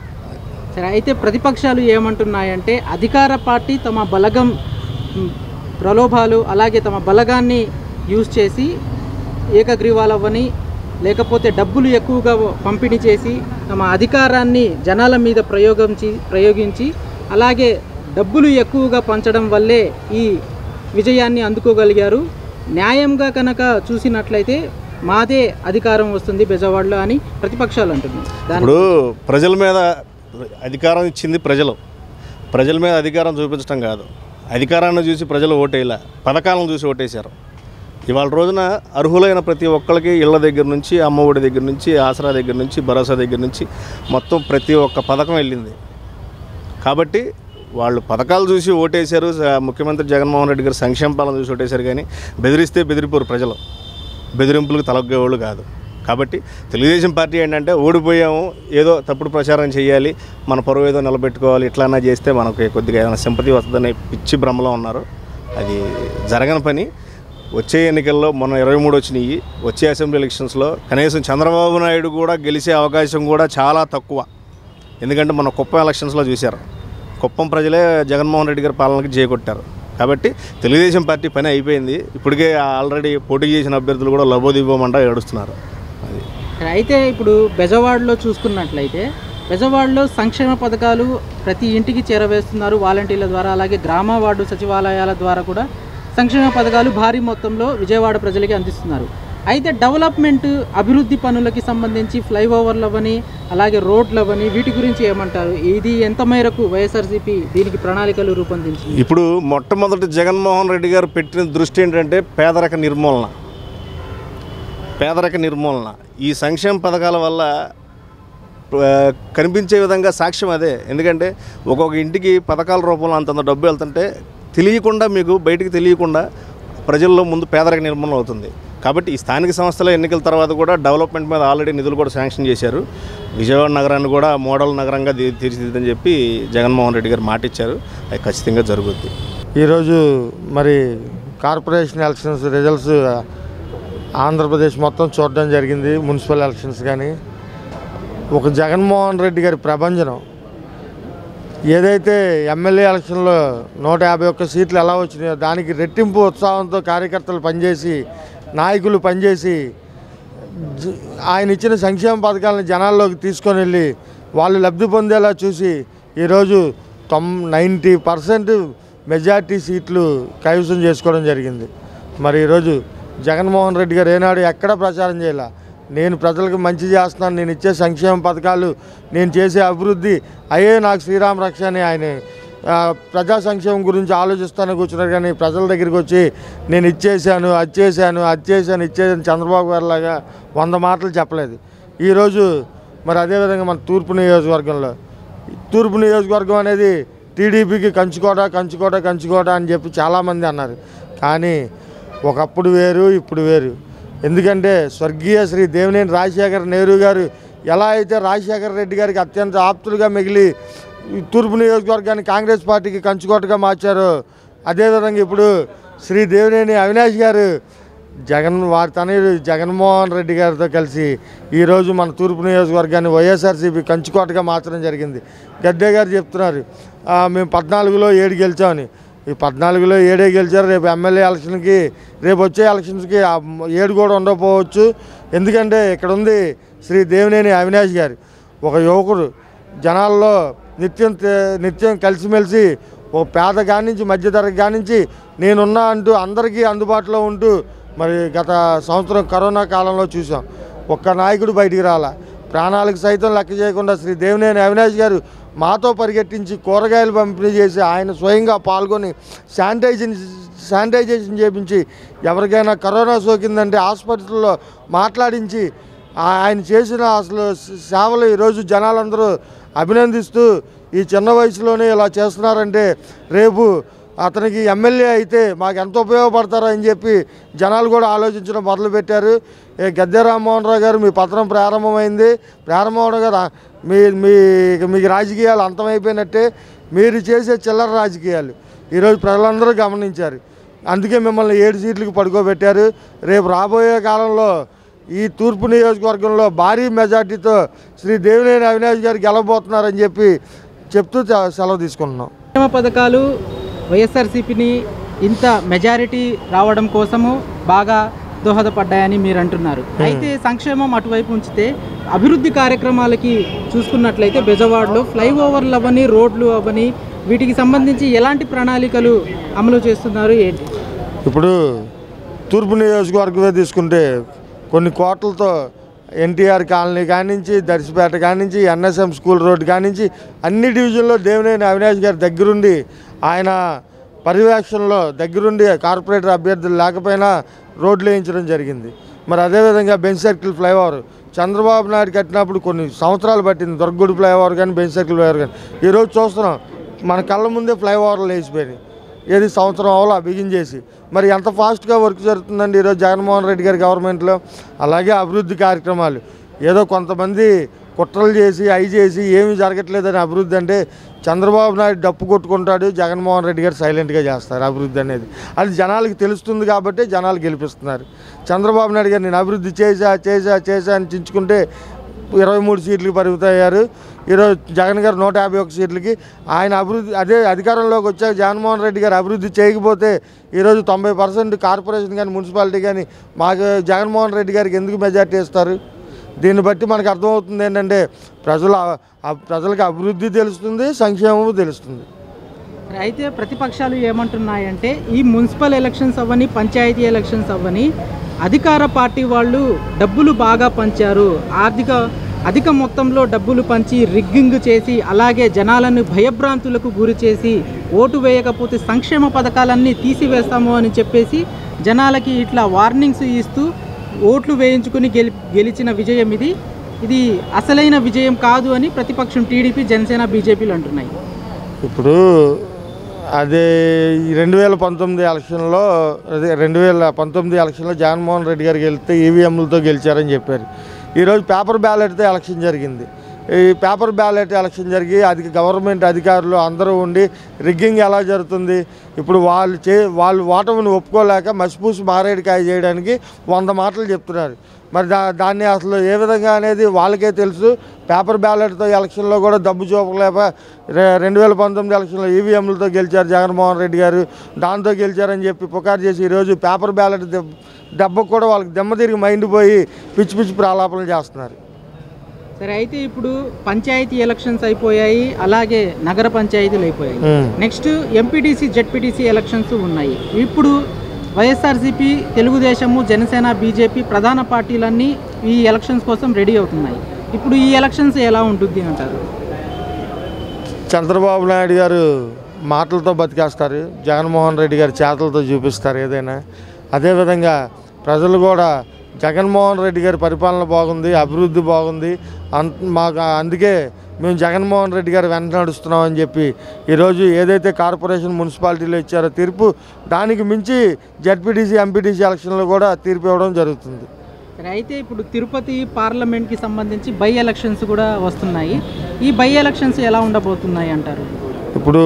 సరే అయితే ప్రతిపక్షాలు ఏమంటున్నాయంటే అధికార పార్టీ తమ బలగం మ్, ప్రలోభాలు అలాగే తమ బలగాన్ని యూజ్ చేసి ఏకగ్రీవాలవ్వని లేకపోతే డబ్బులు ఎక్కువగా పంపిణీ చేసి తమ అధికారాన్ని జనాల మీద ప్రయోగించి ప్రయోగించి అలాగే డబ్బులు ఎక్కువగా పంచడం వల్లే ఈ విజయాన్ని అందుకోగలిగారు న్యాయంగా కనుక చూసినట్లయితే మాదే అధికారం వస్తుంది బెజవాడలో అని ప్రతిపక్షాలు అంటున్నాయి దాని ఇప్పుడు ప్రజల మీద అధికారం ఇచ్చింది ప్రజలు ప్రజల మీద అధికారం చూపించడం కాదు అధికారాన్ని చూసి ప్రజలు ఓటేయలే పథకాలను చూసి ఓటేశారు ఇవాళ రోజున అర్హులైన ప్రతి ఒక్కరికి ఇళ్ళ దగ్గర నుంచి అమ్మఒడి దగ్గర నుంచి ఆసరా దగ్గర నుంచి భరోసా దగ్గర నుంచి మొత్తం ప్రతి ఒక్క పథకం వెళ్ళింది కాబట్టి వాళ్ళు పథకాలు చూసి ఓటేశారు స- ముఖ్యమంత్రి జగన్మోహన్ రెడ్డి గారు సంక్షేమ పాలన చూసి ఓటేశారు కానీ బెదిరిస్తే బెదిరిపోరు ప్రజలు బెదిరింపులకు తలగ్గేవాళ్ళు కాదు కాబట్టి తెలుగుదేశం పార్టీ ఏంటంటే ఓడిపోయాము ఏదో తప్పుడు ప్రచారం చేయాలి మన పరువు ఏదో నిలబెట్టుకోవాలి ఇట్లానా చేస్తే మనకి కొద్దిగా ఏమైనా సింపతి వస్తుందనే పిచ్చి భ్రమలో ఉన్నారు అది జరగని పని వచ్చే ఎన్నికల్లో మొన్న ఇరవై మూడు వచ్చినాయి వచ్చే అసెంబ్లీ ఎలక్షన్స్లో కనీసం చంద్రబాబు నాయుడు కూడా గెలిచే అవకాశం కూడా చాలా తక్కువ ఎందుకంటే మన కుప్పం ఎలక్షన్స్లో చూశారు కుప్పం ప్రజలే జగన్మోహన్ రెడ్డి గారి పాలనకి చేకొట్టారు కాబట్టి తెలుగుదేశం పార్టీ పని అయిపోయింది ఇప్పటికే ఆల్రెడీ పోటీ చేసిన అభ్యర్థులు కూడా లబోదిబోమంటా ఏడుస్తున్నారు అది అయితే ఇప్పుడు బెజవాడలో చూసుకున్నట్లయితే బెజవాడలో సంక్షేమ పథకాలు ప్రతి ఇంటికి చేరవేస్తున్నారు వాలంటీర్ల ద్వారా అలాగే గ్రామ వార్డు సచివాలయాల ద్వారా కూడా సంక్షేమ పథకాలు భారీ మొత్తంలో విజయవాడ ప్రజలకి అందిస్తున్నారు అయితే డెవలప్మెంట్ అభివృద్ధి పనులకి సంబంధించి ఫ్లైఓవర్లు అవని అలాగే రోడ్లు అవని వీటి గురించి ఏమంటారు ఇది ఎంత మేరకు వైఎస్ఆర్సీపీ దీనికి ప్రణాళికలు రూపొందించింది ఇప్పుడు మొట్టమొదటి జగన్మోహన్ రెడ్డి గారు పెట్టిన దృష్టి ఏంటంటే పేదరిక నిర్మూలన పేదరిక నిర్మూలన ఈ సంక్షేమ పథకాల వల్ల ఆ, కనిపించే విధంగా సాక్ష్యం అదే ఎందుకంటే ఒక్కొక్క ఇంటికి పథకాల రూపంలో అంతంత డబ్బు వెళ్తుంటే తెలియకుండా మీకు బయటికి తెలియకుండా ప్రజల్లో ముందు పేదరిక నిర్మూలన అవుతుంది కాబట్టి ఈ స్థానిక సంస్థల ఎన్నికల తర్వాత కూడా డెవలప్మెంట్ మీద ఆల్రెడీ నిధులు కూడా శాంక్షన్ చేశారు విజయవాడ నగరాన్ని కూడా మోడల్ నగరంగా తీ- తీర్చిదిద్దని చెప్పి జగన్మోహన్ రెడ్డి గారు మాట ఇచ్చారు అది ఖచ్చితంగా జరుగుద్ది ఈరోజు మరి కార్పొరేషన్ ఎలక్షన్స్ రిజల్ట్స్ ఆంధ్రప్రదేశ్ మొత్తం చూడడం జరిగింది మున్సిపల్ ఎలక్షన్స్ కానీ ఒక జగన్మోహన్ రెడ్డి గారి ప్రభంజనం ఏదైతే ఎమ్మెల్యే ఎలక్షన్లో నూట యాభై ఒక్క సీట్లు ఎలా వచ్చినాయో దానికి రెట్టింపు ఉత్సాహంతో కార్యకర్తలు పనిచేసి నాయకులు పనిచేసి జ- ఆయన ఇచ్చిన సంక్షేమ పథకాలను జనాల్లోకి తీసుకొని వెళ్ళి వాళ్ళు లబ్ధి పొందేలా చూసి ఈరోజు తొమ్ నైంటీ పర్సెంట్ మెజార్టీ సీట్లు కైవసం చేసుకోవడం జరిగింది మరి ఈరోజు జగన్మోహన్ రెడ్డి గారు ఏనాడు ఎక్కడ ప్రచారం చేయాల నేను ప్రజలకు మంచి చేస్తున్నాను నేను ఇచ్చే సంక్షేమ పథకాలు నేను చేసే అభివృద్ధి అయ్యే నాకు శ్రీరామ రక్ష అని ఆయన ఆ, ప్రజా సంక్షేమం గురించి ఆలోచిస్తాను కూర్చున్నారు కానీ ప్రజల దగ్గరికి వచ్చి నేను ఇచ్చేసాను అది చేశాను అది చేశాను ఇచ్చేసాను చంద్రబాబు గారు లాగా వంద మాటలు చెప్పలేదు ఈరోజు మరి అదేవిధంగా మన తూర్పు నియోజకవర్గంలో తూర్పు నియోజకవర్గం అనేది టీడీపీకి కంచుకోట కంచుకోట కంచుకోట అని చెప్పి చాలామంది అన్నారు కానీ ఒకప్పుడు వేరు ఇప్పుడు వేరు ఎందుకంటే స్వర్గీయ శ్రీ దేవినేని రాజశేఖర నెహ్రూ గారు ఎలా అయితే రాజశేఖర రెడ్డి గారికి అత్యంత ఆప్తులుగా మిగిలి ఈ తూర్పు నియోజకవర్గాన్ని కాంగ్రెస్ పార్టీకి కంచుకోటగా మార్చారో అదేవిధంగా ఇప్పుడు శ్రీ దేవినేని అవినాష్ గారు జగన్ వారి తనయుడు జగన్మోహన్ రెడ్డి గారితో కలిసి ఈరోజు మన తూర్పు నియోజకవర్గాన్ని వైఎస్ఆర్సీపీ కంచుకోటగా మార్చడం జరిగింది గద్దే గారు చెప్తున్నారు "ఆ, మేము పద్నాలుగులో ఏడు గెలిచామని ఈ పద్నాలుగులో ఏడే గెలిచారు రేపు ఎమ్మెల్యే ఎలక్షన్కి రేపు వచ్చే ఎలక్షన్స్కి ఆ ఏడు కూడా ఉండకపోవచ్చు ఎందుకంటే ఇక్కడ ఉంది శ్రీ దేవినేని అవినాష్ గారు ఒక యువకుడు జనాల్లో నిత్యం తే- నిత్యం కలిసిమెలిసి ఒక పేద కానించి మధ్యతరగతి కానించి నేనున్నా అంటూ అందరికీ అందుబాటులో ఉంటూ మరి గత సంవత్సరం కరోనా కాలంలో చూసాం ఒక్క నాయకుడు బయటికి రాలా ప్రాణాలకు సైతం లెక్క చేయకుండా శ్రీ దేవినేని అవినాష్ గారు మాతో పరిగెట్టించి కూరగాయలు పంపిణీ చేసి ఆయన స్వయంగా పాల్గొని శానిటైజేషన్ శానిటైజేషన్ చేపించి ఎవరికైనా కరోనా సోకిందంటే హాస్పిటల్లో మాట్లాడించి ఆ- ఆయన చేసిన అసలు సేవలు ఈరోజు జనాలందరూ అభినందిస్తూ ఈ చిన్న వయసులోనే ఇలా చేస్తున్నారంటే రేపు అతనికి ఎమ్మెల్యే అయితే మాకు ఎంత ఉపయోగపడతారో అని చెప్పి జనాలు కూడా ఆలోచించడం మొదలుపెట్టారు ఏ గద్దె రామ్మోహన్ రావు గారు మీ పత్రం ప్రారంభమైంది ప్రారంభమవడం గారు మీ మీ మీకు రాజకీయాలు అంతమైపోయినట్టే మీరు చేసే చిల్లర రాజకీయాలు ఈరోజు ప్రజలందరూ గమనించారు అందుకే మిమ్మల్ని ఏడు సీట్లకు పడుకోబెట్టారు రేపు రాబోయే కాలంలో ఈ తూర్పు నియోజకవర్గంలో భారీ మెజార్టీతో శ్రీ దేవినేని అవినాష్ గారు గెలవబోతున్నారని చెప్పి చెప్తూ సె- సెలవు తీసుకుంటున్నాం సంక్షేమ పథకాలు వైఎస్ఆర్సీపీని ఇంత మెజారిటీ రావడం కోసము బాగా దోహదపడ్డాయని మీరు అంటున్నారు అయితే సంక్షేమం అటువైపు ఉంచితే అభివృద్ధి కార్యక్రమాలకి చూసుకున్నట్లయితే బెజవాడలో ఫ్లైఓవర్లు అవని రోడ్లు అవని వీటికి సంబంధించి ఎలాంటి ప్రణాళికలు అమలు చేస్తున్నారు ఏంటి ఇప్పుడు తూర్పు నియోజకవర్గమే తీసుకుంటే కొన్ని కోట్లతో ఎన్టీఆర్ కాలనీ కానించి దర్శిపేట కానించి ఎన్ఎస్ఎం స్కూల్ రోడ్డు కానించి అన్ని డివిజన్లో దేవినేని అవినాష్ గారి దగ్గరుండి ఆయన పర్యవేక్షణలో దగ్గరుండి కార్పొరేటర్ అభ్యర్థులు లేకపోయినా రోడ్లు వేయించడం జరిగింది మరి అదేవిధంగా Benz circle flyover Chandrababu Naidu కట్టినప్పుడు కొన్ని సంవత్సరాలు పట్టింది దొరకగుడి ఫ్లైఓవర్ కానీ బెంచ్ సర్కిల్ ఫ్లైఓవర్ కానీ ఈరోజు చూస్తున్నాం మన కళ్ళ ముందే ఫ్లైఓవర్లు వేసిపోయినాయి ఏది సంవత్సరం అవలా బిగిన్ చేసి మరి ఎంత ఫాస్ట్గా వర్క్ జరుగుతుందండి ఈరోజు జగన్మోహన్ రెడ్డి గారి గవర్నమెంట్లో అలాగే అభివృద్ధి కార్యక్రమాలు ఏదో కొంతమంది కుట్రలు చేసి అవి చేసి ఏమీ జరగట్లేదని అభివృద్ధి అంటే చంద్రబాబు నాయుడు డప్పు కొట్టుకుంటాడు జగన్మోహన్ రెడ్డి గారు సైలెంట్గా చేస్తారు అభివృద్ధి అనేది అది జనాలకి తెలుస్తుంది కాబట్టి జనాలు గెలిపిస్తున్నారు చంద్రబాబు నాయుడు గారు నేను అభివృద్ధి చేసా చేసా చేసా అని చించుకుంటే ఇరవై మూడు సీట్లకి పరిమితయ్యారు ఈరోజు జగన్ గారు నూట యాభై ఒక్క సీట్లకి ఆయన అభివృద్ధి అదే అధికారంలోకి వచ్చాక జగన్మోహన్ రెడ్డి గారు అభివృద్ధి చేయకపోతే ఈరోజు తొంభై పర్సెంట్ కార్పొరేషన్ కానీ మున్సిపాలిటీ కానీ మాకు జగన్మోహన్ రెడ్డి గారికి ఎందుకు మెజార్టీ ఇస్తారు దీన్ని బట్టి మనకు అర్థమవుతుంది ఏంటంటే ప్రజల ఆ- ప్రజలకు అభివృద్ధి తెలుస్తుంది సంక్షేమము తెలుస్తుంది మరి అయితే ప్రతిపక్షాలు ఏమంటున్నాయంటే ఈ మున్సిపల్ ఎలక్షన్స్ అవ్వని పంచాయతీ ఎలక్షన్స్ అవ్వని అధికార పార్టీ వాళ్ళు డబ్బులు బాగా పంచారు ఆర్థిక అధిక మొత్తంలో డబ్బులు పంచి రిగ్గింగ్ చేసి అలాగే జనాలను భయభ్రాంతులకు గురి చేసి ఓటు వేయకపోతే సంక్షేమ పథకాలన్నీ తీసివేస్తాము అని చెప్పేసి జనాలకి ఇట్లా వార్నింగ్స్ ఇస్తూ ఓట్లు వేయించుకుని గెలి గెలిచిన విజయం ఇది ఇది అసలైన విజయం కాదు అని ప్రతిపక్షం టీడీపీ జనసేన బీజేపీలు అంటున్నాయి ఇప్పుడు అదే ఈ రెండు వేల పంతొమ్మిది ఎలక్షన్లో అదే రెండు వేల పంతొమ్మిది ఎలక్షన్లో జగన్మోహన్ రెడ్డి గారు గెలిస్తే ఈవీఎంలతో గెలిచారని చెప్పారు ఈరోజు పేపర్ బ్యాలెట్తో ఎలక్షన్ జరిగింది ఈ పేపర్ బ్యాలెట్ ఎలక్షన్ జరిగి అది గవర్నమెంట్ అధికారులు అందరూ ఉండి రిగ్గింగ్ ఎలా జరుగుతుంది ఇప్పుడు వాళ్ళు చే వాళ్ళు ఓటమిని ఒప్పుకోలేక మసిపూసి మారేడుకాయ చేయడానికి వంద మాటలు చెప్తున్నారు మరి దా దాన్ని అసలు ఏ విధంగా అనేది వాళ్ళకే తెలుసు పేపర్ బ్యాలెట్తో ఎలక్షన్లో కూడా దబ్బు చూపలేక రె- రెండు వేల పంతొమ్మిది ఎలక్షన్లో ఈవీఎంలతో గెలిచారు జగన్మోహన్ రెడ్డి గారు దాంతో గెలిచారని చెప్పి పుకారు చేసి ఈరోజు పేపర్ బ్యాలెట్ దెబ్బ దెబ్బకు కూడా వాళ్ళకి దెమ్మ తిరిగి మైండ్ పోయి పిచ్చి పిచ్చి ప్రాలాపనలు చేస్తున్నారు సరే అయితే ఇప్పుడు పంచాయతీ ఎలక్షన్స్ అయిపోయాయి అలాగే నగర పంచాయతీలు అయిపోయాయి మ్మ్. నెక్స్ట్ ఎంపీటీసీ జెడ్పీటీసీ ఎలక్షన్స్ ఉన్నాయి ఇప్పుడు వైఎస్ఆర్సీపీ తెలుగుదేశము జనసేన బీజేపీ ప్రధాన పార్టీలన్నీ ఈ ఎలక్షన్స్ కోసం రెడీ అవుతున్నాయి ఇప్పుడు ఈ ఎలక్షన్స్ ఎలా ఉంటుంది అంటారు చంద్రబాబు నాయుడు గారు మాటలతో బతికేస్తారు జగన్మోహన్ రెడ్డి గారు చేతలతో చూపిస్తారు ఏదైనా అదేవిధంగా ప్రజలు కూడా జగన్మోహన్ రెడ్డి గారి పరిపాలన బాగుంది అభివృద్ధి బాగుంది అన్ మాకు అందుకే మేము జగన్మోహన్ రెడ్డి గారు వెంట నడుస్తున్నామని చెప్పి ఈరోజు ఏదైతే కార్పొరేషన్ మున్సిపాలిటీలో ఇచ్చారో తీర్పు దానికి మించి జడ్పీటీసీ ఎంపీటీసీ ఎలక్షన్లో కూడా తీర్పు ఇవ్వడం జరుగుతుంది సరే అయితే ఇప్పుడు తిరుపతి పార్లమెంట్కి సంబంధించి బై ఎలక్షన్స్ కూడా వస్తున్నాయి ఈ బై ఎలక్షన్స్ ఎలా ఉండబోతున్నాయి అంటారు ఇప్పుడు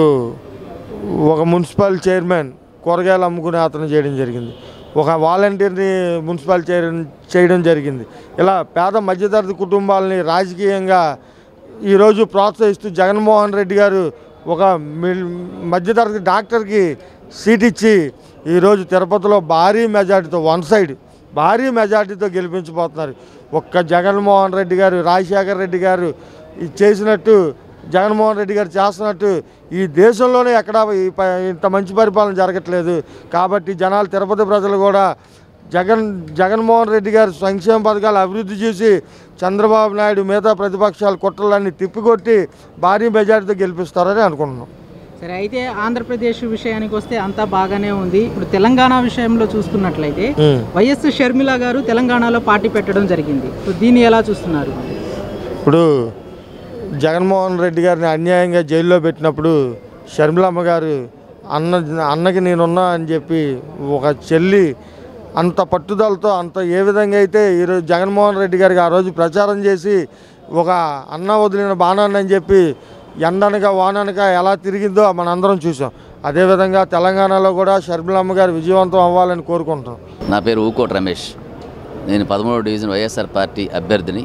ఒక మున్సిపల్ చైర్మన్ కూరగాయలు అమ్ముకునే అతను చేయడం జరిగింది ఒక వాలంటీర్ని మున్సిపల్ చేయడం చేయడం జరిగింది ఇలా పేద మధ్యతరగతి కుటుంబాలని రాజకీయంగా ఈరోజు ప్రోత్సహిస్తూ జగన్మోహన్ రెడ్డి గారు ఒక మిల్- మధ్యతరగతి డాక్టర్కి సీట్ ఇచ్చి ఈరోజు తిరుపతిలో భారీ మెజార్టీతో వన్ సైడ్ భారీ మెజార్టీతో గెలిపించబోతున్నారు ఒక్క జగన్మోహన్ రెడ్డి గారు రాజశేఖర్ రెడ్డి గారు ఇది చేసినట్టు జగన్మోహన్ రెడ్డి గారు చేస్తున్నట్టు ఈ దేశంలోనే ఎక్కడా ఈ ప- ఇంత మంచి పరిపాలన జరగట్లేదు కాబట్టి జనాలు తిరుపతి ప్రజలు కూడా జగన్ జగన్మోహన్ రెడ్డి గారు సంక్షేమ పథకాలు అభివృద్ధి చేసి చంద్రబాబు నాయుడు మిగతా ప్రతిపక్షాల కుట్రలన్నీ తిప్పికొట్టి భారీ మెజార్టీతో గెలిపిస్తారని అనుకుంటున్నాం సరే అయితే ఆంధ్రప్రదేశ్ విషయానికి వస్తే అంతా బాగానే ఉంది ఇప్పుడు తెలంగాణ విషయంలో చూసుకున్నట్లయితే ఉమ్. వైఎస్ షర్మిల గారు తెలంగాణలో పార్టీ పెట్టడం జరిగింది సో దీన్ని ఎలా చూస్తున్నారు ఇప్పుడు జగన్మోహన్ రెడ్డి గారిని అన్యాయంగా జైల్లో పెట్టినప్పుడు షర్మిలమ్మ గారు అన్న అన్నకి నేనున్నా అని చెప్పి ఒక చెల్లి అంత పట్టుదలతో అంత ఏ విధంగా అయితే ఈరోజు జగన్మోహన్ రెడ్డి గారికి ఆ రోజు ప్రచారం చేసి ఒక అన్న వదిలిన బాణాన్ని అని చెప్పి ఎండనక వాననక ఎలా తిరిగిందో మనందరం చూసాం అదేవిధంగా తెలంగాణలో కూడా షర్మిలమ్మ గారు విజయవంతం అవ్వాలని కోరుకుంటున్నాం నా పేరు ఊకోటి రమేష్ నేను పదమూడవ డివిజన్ వైఎస్ఆర్ పార్టీ అభ్యర్థిని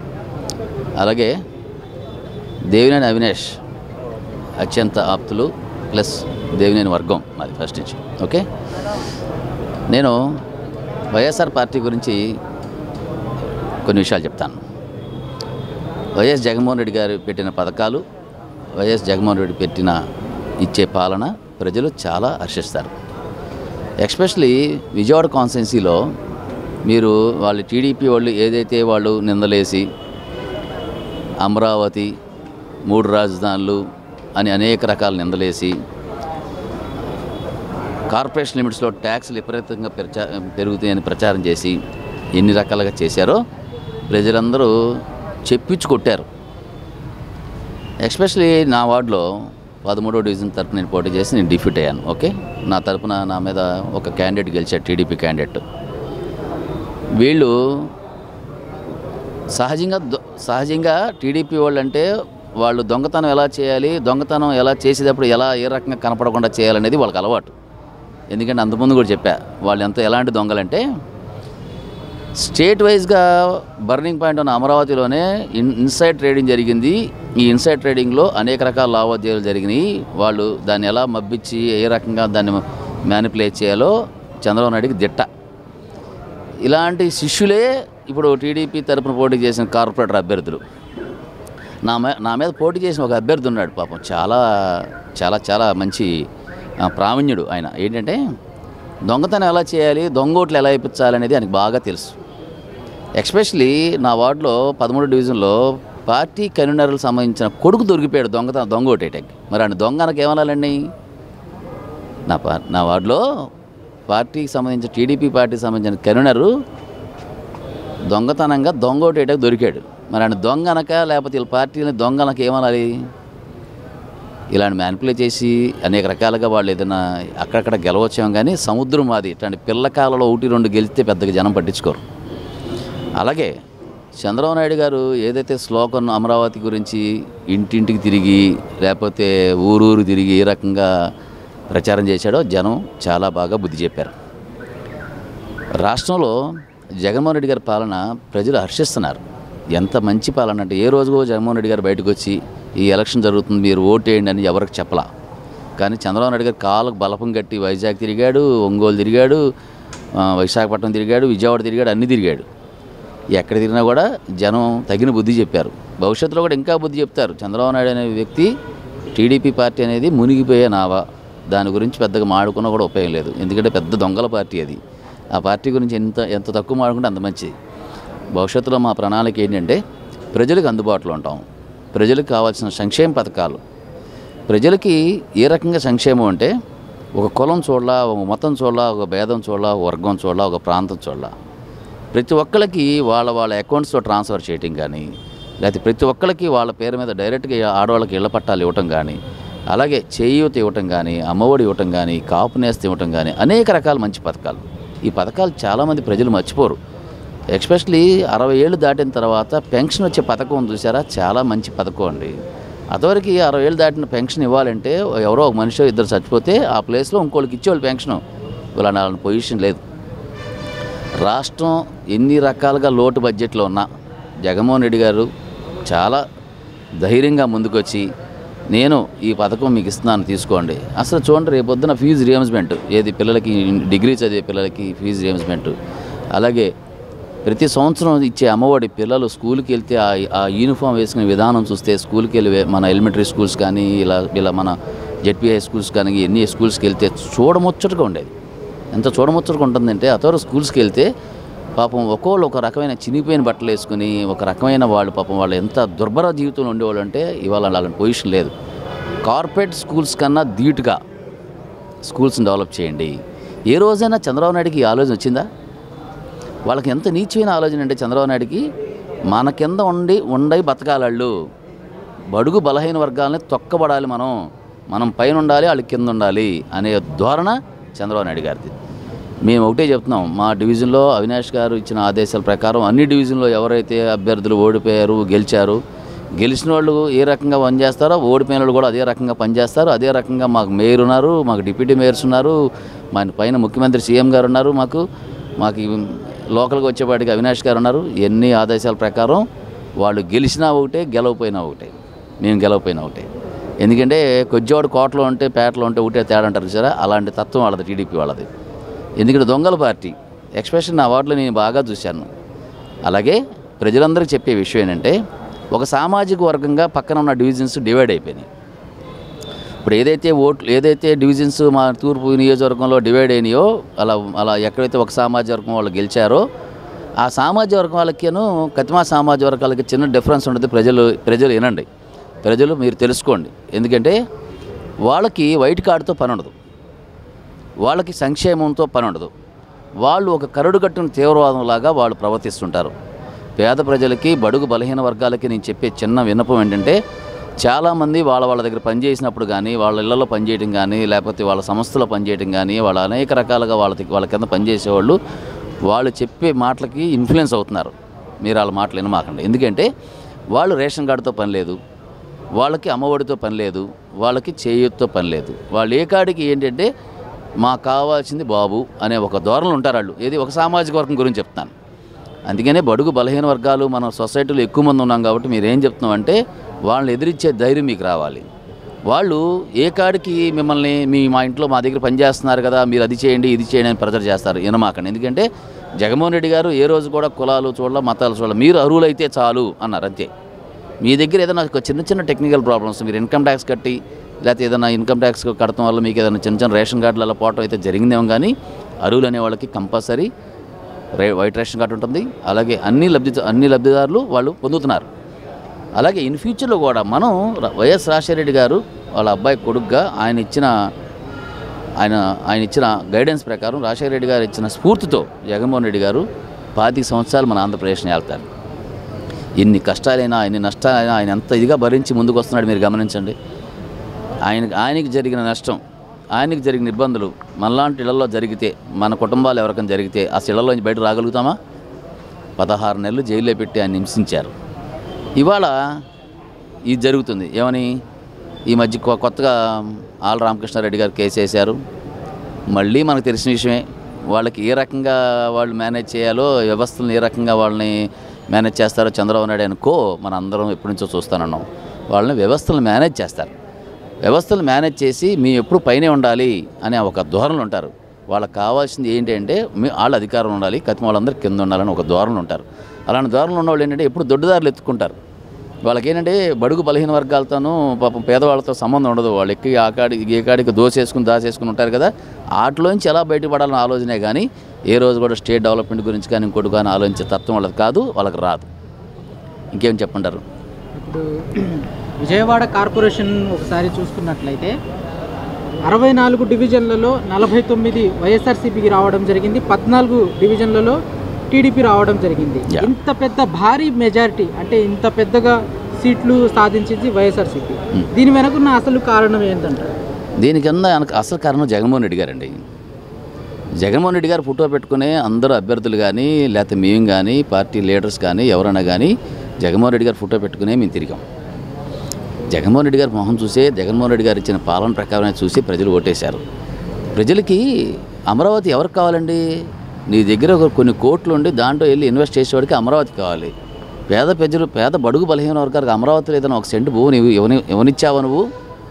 అలాగే దేవినేని అవినేష్ అత్యంత ఆప్తులు ప్లస్ దేవినేని వర్గం మాది ఫస్ట్ నుంచి ఓకే నేను వైఎస్ఆర్ పార్టీ గురించి కొన్ని విషయాలు చెప్తాను వైఎస్ జగన్మోహన్ రెడ్డి గారు పెట్టిన పథకాలు వైఎస్ జగన్మోహన్ రెడ్డి పెట్టిన ఇచ్చే పాలన ప్రజలు చాలా హర్షిస్తారు ఎస్పెషలీ విజయవాడ కాన్స్టెన్సీలో మీరు వాళ్ళు టీడీపీ వాళ్ళు ఏదైతే వాళ్ళు నిందలేసి అమరావతి మూడు రాజధానులు అని అనేక రకాల నిందలేసి కార్పొరేషన్ లిమిట్స్లో ట్యాక్స్లు విపరీతంగా ప్రచా పెరుగుతాయని ప్రచారం చేసి ఎన్ని రకాలుగా చేశారో ప్రజలందరూ చెప్పించి కొట్టారు ఎస్పెషలీ నా వార్డులో పదమూడో డివిజన్ తరపున నేను పోటీ చేసి నేను డిఫీట్ అయ్యాను ఓకే నా తరపున నా మీద ఒక క్యాండిడేట్ గెలిచాడు టీడీపీ క్యాండిడేట్ వీళ్ళు సహజంగా దొ- సహజంగా టీడీపీ వాళ్ళు అంటే వాళ్ళు దొంగతనం ఎలా చేయాలి దొంగతనం ఎలా చేసేటప్పుడు ఎలా ఏ రకంగా కనపడకుండా చేయాలనేది వాళ్ళకి అలవాటు ఎందుకంటే అంతకుముందు కూడా చెప్పా వాళ్ళు ఎంత ఎలాంటి దొంగలంటే స్టేట్ వైజ్గా బర్నింగ్ పాయింట్ ఉన్న అమరావతిలోనే ఇన్ ఇన్సైడ్ ట్రేడింగ్ జరిగింది ఈ ఇన్సైడ్ ట్రేడింగ్లో అనేక రకాల లావాదేవీలు జరిగినాయి వాళ్ళు దాన్ని ఎలా మబ్బిచ్చి ఏ రకంగా దాన్ని మ్యానిపులేట్ చేయాలో చంద్రబాబు నాయుడికి దిట్ట ఇలాంటి శిష్యులే ఇప్పుడు టీడీపీ తరపున పోటీ చేసిన కార్పొరేటర్ అభ్యర్థులు నా మే నా మీద పోటీ చేసిన ఒక అభ్యర్థి ఉన్నాడు పాపం చాలా చాలా చాలా మంచి ఆ, ప్రావీణ్యుడు ఆయన ఏంటంటే దొంగతనం ఎలా చేయాలి దొంగోట్లు ఎలా ఇప్పించాలి అనేది ఆయనకు బాగా తెలుసు ఎస్పెషలీ నా వార్డులో పదమూడు డివిజన్లో పార్టీ కన్వీనర్లకు సంబంధించిన కొడుకు దొరికిపోయాడు దొంగతనం దొంగ ఓటేటకి మరి ఆయన దొంగ అనకు ఏమనాలండి నా పా నా వార్డులో పార్టీకి సంబంధించిన టీడీపీ పార్టీకి సంబంధించిన కన్వీనరు దొంగతనంగా దొంగ ఓటేటకు దొరికాడు మరి ఆయన దొంగ అనక లేకపోతే వీళ్ళ పార్టీని దొంగ అనక ఏమనాలి ఇలాంటి మ్యానిపులేట్ చేసి అనేక రకాలుగా వాళ్ళు ఏదైనా అక్కడక్కడ గెలవచ్చాం కానీ సముద్రం మాది ఇట్లాంటి పిల్లకాలలో ఒకటి రెండు గెలిస్తే పెద్దగా జనం పట్టించుకోరు అలాగే చంద్రబాబు నాయుడు గారు ఏదైతే శ్లోకం అమరావతి గురించి ఇంటింటికి తిరిగి లేకపోతే ఊరూరు తిరిగి ఏ రకంగా ప్రచారం చేశాడో జనం చాలా బాగా బుద్ధి చెప్పారు రాష్ట్రంలో జగన్మోహన్ రెడ్డి గారి పాలన ప్రజలు హర్షిస్తున్నారు ఎంత మంచి పాలన అంటే ఏ రోజుకో జగన్మోహన్ రెడ్డి గారు బయటకు వచ్చి ఈ ఎలక్షన్ జరుగుతుంది మీరు ఓటేయండి అని ఎవరికి చెప్పలా కానీ చంద్రబాబు నాయుడు గారు కాళ్ళకు బలపం కట్టి వైజాగ్ తిరిగాడు ఒంగోలు తిరిగాడు ఆ, విశాఖపట్నం తిరిగాడు విజయవాడ తిరిగాడు అన్నీ తిరిగాడు ఎక్కడ తిరిగినా కూడా జనం తగిన బుద్ధి చెప్పారు భవిష్యత్తులో కూడా ఇంకా బుద్ధి చెప్తారు చంద్రబాబు నాయుడు అనే వ్యక్తి టీడీపీ పార్టీ అనేది మునిగిపోయే నావా దాని గురించి పెద్దగా మాడుకున్నా కూడా ఉపయోగం లేదు ఎందుకంటే పెద్ద దొంగల పార్టీ అది ఆ పార్టీ గురించి ఎంత ఎంత తక్కువ మాడుకుంటే అంత మంచిది భవిష్యత్తులో మా ప్రణాళిక ఏంటంటే ప్రజలకు అందుబాటులో ఉంటాం ప్రజలకు కావాల్సిన సంక్షేమ పథకాలు ప్రజలకి ఏ రకంగా సంక్షేమం అంటే ఒక కులం చూడాల ఒక మతం చూడాల ఒక భేదం చూడాల ఒక వర్గం చూడాల ఒక ప్రాంతం చూడాల ప్రతి ఒక్కరికి వాళ్ళ వాళ్ళ అకౌంట్స్లో ట్రాన్స్ఫర్ చేయటం కానీ లేకపోతే ప్రతి ఒక్కరికి వాళ్ళ పేరు మీద డైరెక్ట్గా ఆడవాళ్ళకి ఇళ్ల పట్టాలు ఇవ్వటం కానీ అలాగే చేయూత ఇవ్వటం కానీ అమ్మఒడి ఇవ్వటం కానీ కాపు నేస్తం ఇవ్వటం కానీ అనేక రకాల మంచి పథకాలు ఈ పథకాలు చాలామంది ప్రజలు మర్చిపోరు ఎస్పెషలీ అరవై ఏళ్ళు దాటిన తర్వాత పెన్షన్ వచ్చే పథకం ఉంది చూసారా చాలా మంచి పథకం అండి అదివరకు అరవై ఏళ్ళు దాటిన పెన్షన్ ఇవ్వాలంటే ఎవరో ఒక మనిషి ఇద్దరు చచ్చిపోతే ఆ ప్లేస్లో ఇంకోళ్ళకి ఇచ్చేవాళ్ళు పెన్షన్ ఇలా నా పొజిషన్ లేదు రాష్ట్రం ఎన్ని రకాలుగా లోటు బడ్జెట్లో ఉన్నా జగన్మోహన్ రెడ్డి గారు చాలా ధైర్యంగా ముందుకొచ్చి నేను ఈ పథకం మీకు ఇస్తున్నాను తీసుకోండి అసలు చూడండి రేపు పొద్దున ఫీజు రియంబర్స్మెంట్ ఏది పిల్లలకి డిగ్రీ చదివే పిల్లలకి ఫీజు రియంబర్స్మెంట్ అలాగే ప్రతి సంవత్సరం ఇచ్చే అమ్మఒడి పిల్లలు స్కూల్కి వెళ్తే ఆ ఆ యూనిఫామ్ వేసుకునే విధానం చూస్తే స్కూల్కి వెళ్ళి వే- మన ఎలిమెంటరీ స్కూల్స్ కానీ ఇలా ఇలా మన జెడ్పీఐ స్కూల్స్ కానీ ఎన్ని స్కూల్స్కి వెళ్తే చూడముచ్చటగా ఉండేది ఎంత చూడముచ్చటగా ఉంటుందంటే అతను స్కూల్స్కి వెళ్తే పాపం ఒక్కోళ్ళు ఒక రకమైన చినిగిపోయిన బట్టలు వేసుకుని ఒక రకమైన వాళ్ళు పాపం వాళ్ళు ఎంత దుర్భర జీవితంలో ఉండేవాళ్ళు అంటే ఇవాళ అలాంటి పొజిషన్ లేదు కార్పొరేట్ స్కూల్స్ కన్నా ధీటుగా స్కూల్స్ని డెవలప్ చేయండి ఏ రోజైనా చంద్రబాబు నాయుడికి ఈ ఆలోచన వచ్చిందా వాళ్ళకి ఎంత నీచమైన ఆలోచన అంటే చంద్రబాబు నాయుడికి మన కింద ఉండి ఉండై బతకాలాళ్ళు బడుగు బలహీన వర్గాలని తొక్కబడాలి మనం మనం పైన ఉండాలి వాళ్ళకి కింద ఉండాలి అనే ధోరణ చంద్రబాబు నాయుడు గారిది మేము ఒకటే చెప్తున్నాం మా డివిజన్లో అవినాష్ గారు ఇచ్చిన ఆదేశాల ప్రకారం అన్ని డివిజన్లో ఎవరైతే అభ్యర్థులు ఓడిపోయారు గెలిచారు గెలిచిన వాళ్ళు ఏ రకంగా పనిచేస్తారో ఓడిపోయిన వాళ్ళు కూడా అదే రకంగా పనిచేస్తారు అదే రకంగా మాకు మేయర్ ఉన్నారు మాకు డిప్యూటీ మేయర్స్ ఉన్నారు మన పైన ముఖ్యమంత్రి సీఎం గారు ఉన్నారు మాకు మాకు ఈ లోకల్గా వచ్చేపాటికి అవినాష్ గారు ఉన్నారు ఎన్ని ఆదేశాల ప్రకారం వాళ్ళు గెలిచినా ఒకటే గెలవపోయినా ఒకటే మేము గెలవపోయినా ఒకటే ఎందుకంటే కొద్దివాడు కోటలో ఉంటే పేటలో ఉంటే ఒకటే తేడా అంటారు సరే అలాంటి తత్వం వాళ్ళది టీడీపీ వాళ్ళది ఎందుకంటే దొంగల పార్టీ ఎక్స్పెషల్ నా వార్డులో నేను బాగా చూశాను అలాగే ప్రజలందరికీ చెప్పే విషయం ఏంటంటే ఒక సామాజిక వర్గంగా పక్కన ఉన్న డివిజన్స్ డివైడ్ అయిపోయినాయి ఇప్పుడు ఏదైతే ఓట్లు ఏదైతే డివిజన్స్ మా తూర్పు నియోజకవర్గంలో డివైడ్ అయినాయో అలా అలా ఎక్కడైతే ఒక సామాజిక వర్గం వాళ్ళు గెలిచారో ఆ సామాజిక వర్గం వాళ్ళకిను కతిమా సామాజిక వర్గాలకి చిన్న డిఫరెన్స్ ఉంటుంది ప్రజలు ప్రజలు వినండి ప్రజలు మీరు తెలుసుకోండి ఎందుకంటే వాళ్ళకి వైట్ కార్డుతో పని ఉండదు వాళ్ళకి సంక్షేమంతో పని ఉండదు వాళ్ళు ఒక కరుడు కట్టిన తీవ్రవాదంలాగా వాళ్ళు ప్రవర్తిస్తుంటారు పేద ప్రజలకి బడుగు బలహీన వర్గాలకి నేను చెప్పే చిన్న విన్నపం ఏంటంటే చాలామంది వాళ్ళ వాళ్ళ దగ్గర పనిచేసినప్పుడు కానీ వాళ్ళ ఇళ్లలో పనిచేయడం కానీ లేకపోతే వాళ్ళ సంస్థలో పనిచేయడం కానీ వాళ్ళ అనేక రకాలుగా వాళ్ళ దగ్గ- వాళ్ళ కింద పనిచేసేవాళ్ళు వాళ్ళు చెప్పే మాటలకి ఇన్ఫ్లుయెన్స్ అవుతున్నారు మీరు వాళ్ళ మాటలు వినమాకండి ఎందుకంటే వాళ్ళు రేషన్ కార్డుతో పని లేదు వాళ్ళకి అమ్మఒడితో పని లేదు వాళ్ళకి చేయూతతో పని లేదు వాళ్ళు ఏ కాడికి ఏంటంటే మాకు కావాల్సింది బాబు అనే ఒక ధోరణులు ఉంటారు వాళ్ళు ఏది ఒక సామాజిక వర్గం గురించి చెప్తాను అందుకనే బడుగు బలహీన వర్గాలు మన సొసైటీలో ఎక్కువ మంది ఉన్నాం కాబట్టి మీరు ఏం చెప్తున్నాం అంటే వాళ్ళని ఎదిరించే ధైర్యం మీకు రావాలి వాళ్ళు ఏ కాడికి మిమ్మల్ని మీ మా ఇంట్లో మా దగ్గర పని చేస్తున్నారు కదా మీరు అది చేయండి ఇది చేయండి అని ప్రెజర్ చేస్తారు వినమాకండి ఎందుకంటే జగన్మోహన్ రెడ్డి గారు ఏ రోజు కూడా కులాలు చూడాల మతాలు చూడాలి మీరు అర్హులైతే చాలు అన్నారు అంతే మీ దగ్గర ఏదైనా ఒక చిన్న చిన్న టెక్నికల్ ప్రాబ్లమ్స్ మీరు ఇన్కమ్ ట్యాక్స్ కట్టి లేకపోతే ఏదైనా ఇన్కమ్ ట్యాక్స్ కట్టడం వల్ల మీకు ఏదైనా చిన్న చిన్న రేషన్ కార్డులలో పోవటం అయితే జరిగిందేమో కానీ అర్హులు అనే వాళ్ళకి కంపల్సరీ రే వైట్ రేషన్ కార్డు ఉంటుంది అలాగే అన్ని లబ్ధి అన్ని లబ్ధిదారులు వాళ్ళు పొందుతున్నారు అలాగే ఇన్ ఫ్యూచర్లో కూడా మనం ర- వైఎస్ రాజశేఖర గారు వాళ్ళ అబ్బాయి కొడుకుగా ఆయన ఇచ్చిన ఆయన ఆయన ఇచ్చిన గైడెన్స్ ప్రకారం రాజశేఖర రెడ్డి గారు ఇచ్చిన స్ఫూర్తితో జగన్మోహన్ రెడ్డి గారు పాతిక సంవత్సరాలు మన ఆంధ్రప్రదేశ్ని వెళ్తారు ఎన్ని కష్టాలైనా ఎన్ని నష్టాలైనా ఆయన ఎంత ఇదిగా భరించి ముందుకు వస్తున్నాడు మీరు గమనించండి ఆయనకి ఆయనకి జరిగిన నష్టం ఆయనకి జరిగిన ఇబ్బందులు మనలాంటి ఇళ్లలో జరిగితే మన కుటుంబాలు ఎవరికైనా జరిగితే ఆ ఇళ్లలో నుంచి బయట రాగలుగుతామా పదహారు నెలలు జైల్లో పెట్టి ఆయన హింసించారు ఇవాళ ఇది జరుగుతుంది ఏమని ఈ మధ్య కొ- కొత్తగా ఆల్ రామకృష్ణారెడ్డి గారు కేసు వేశారు మళ్ళీ మనకు తెలిసిన విషయమే వాళ్ళకి ఏ రకంగా వాళ్ళు మేనేజ్ చేయాలో వ్యవస్థలను ఏ రకంగా వాళ్ళని మేనేజ్ చేస్తారో చంద్రబాబు నాయుడు అనుకో మన అందరం ఎప్పటి నుంచో చూస్తానన్నాం వాళ్ళని వ్యవస్థలను మేనేజ్ చేస్తారు వ్యవస్థలు మేనేజ్ చేసి మేము ఎప్పుడు పైనే ఉండాలి అనే ఒక ధోరణులు ఉంటారు వాళ్ళకి కావాల్సింది ఏంటి అంటే మీ వాళ్ళ అధికారం ఉండాలి కత్తి వాళ్ళందరూ కింద ఉండాలని ఒక ధోరణులు ఉంటారు అలాంటి ధోరణులు ఉన్న వాళ్ళు ఏంటంటే ఎప్పుడు దొడ్డుదారులు ఎత్తుకుంటారు వాళ్ళకి ఏంటంటే బడుగు బలహీన వర్గాలతోనూ పాపం పేదవాళ్ళతో సంబంధం ఉండదు వాళ్ళు ఎక్కి ఆ కాడికి ఏ కాడికి దోసేసుకుని దాచేసుకుని ఉంటారు కదా వాటిలోంచి ఎలా బయటపడాలని ఆలోచనే కానీ ఏ రోజు కూడా స్టేట్ డెవలప్మెంట్ గురించి కానీ ఇంకోటి కానీ ఆలోచించే తత్వం వాళ్ళకి కాదు వాళ్ళకి రాదు ఇంకేం చెప్పంటారు ఇప్పుడు విజయవాడ కార్పొరేషన్ ఒకసారి చూసుకున్నట్లయితే అరవై నాలుగు డివిజన్లలో నలభై తొమ్మిది వైఎస్ఆర్సీపీకి రావడం జరిగింది పద్నాలుగు డివిజన్లలో టీడీపీ రావడం జరిగింది Yeah. ఇంత పెద్ద భారీ మెజారిటీ అంటే ఇంత పెద్దగా సీట్లు సాధించింది వైఎస్ఆర్సీపీ దీని వెనకున్న అసలు కారణం ఏంటంటారు దీనికన్నా ఆయనకు అసలు కారణం జగన్మోహన్ రెడ్డి గారండి జగన్మోహన్ రెడ్డి గారు ఫోటో పెట్టుకునే అందరూ అభ్యర్థులు కానీ లేకపోతే మేము కానీ పార్టీ లీడర్స్ కానీ ఎవరైనా కానీ జగన్మోహన్ రెడ్డి గారు ఫోటో పెట్టుకునే మేము తిరిగాం జగన్మోహన్ రెడ్డి గారి మొహం చూసే జగన్మోహన్ రెడ్డి గారు ఇచ్చిన పాలన ప్రకారమే చూసి ప్రజలు ఓటేశారు ప్రజలకి అమరావతి ఎవరికి కావాలండి నీ దగ్గర ఒక కొన్ని కోట్లు ఉండి దాంట్లో వెళ్ళి ఇన్వెస్ట్ చేసేవాడికి అమరావతి కావాలి పేద ప్రజలు పేద బడుగు బలహీన వర్గాలకు అమరావతిలో ఏదైనా ఒక సెంటు భూమి నీవు ఎవని ఎవనిచ్చావా నువ్వు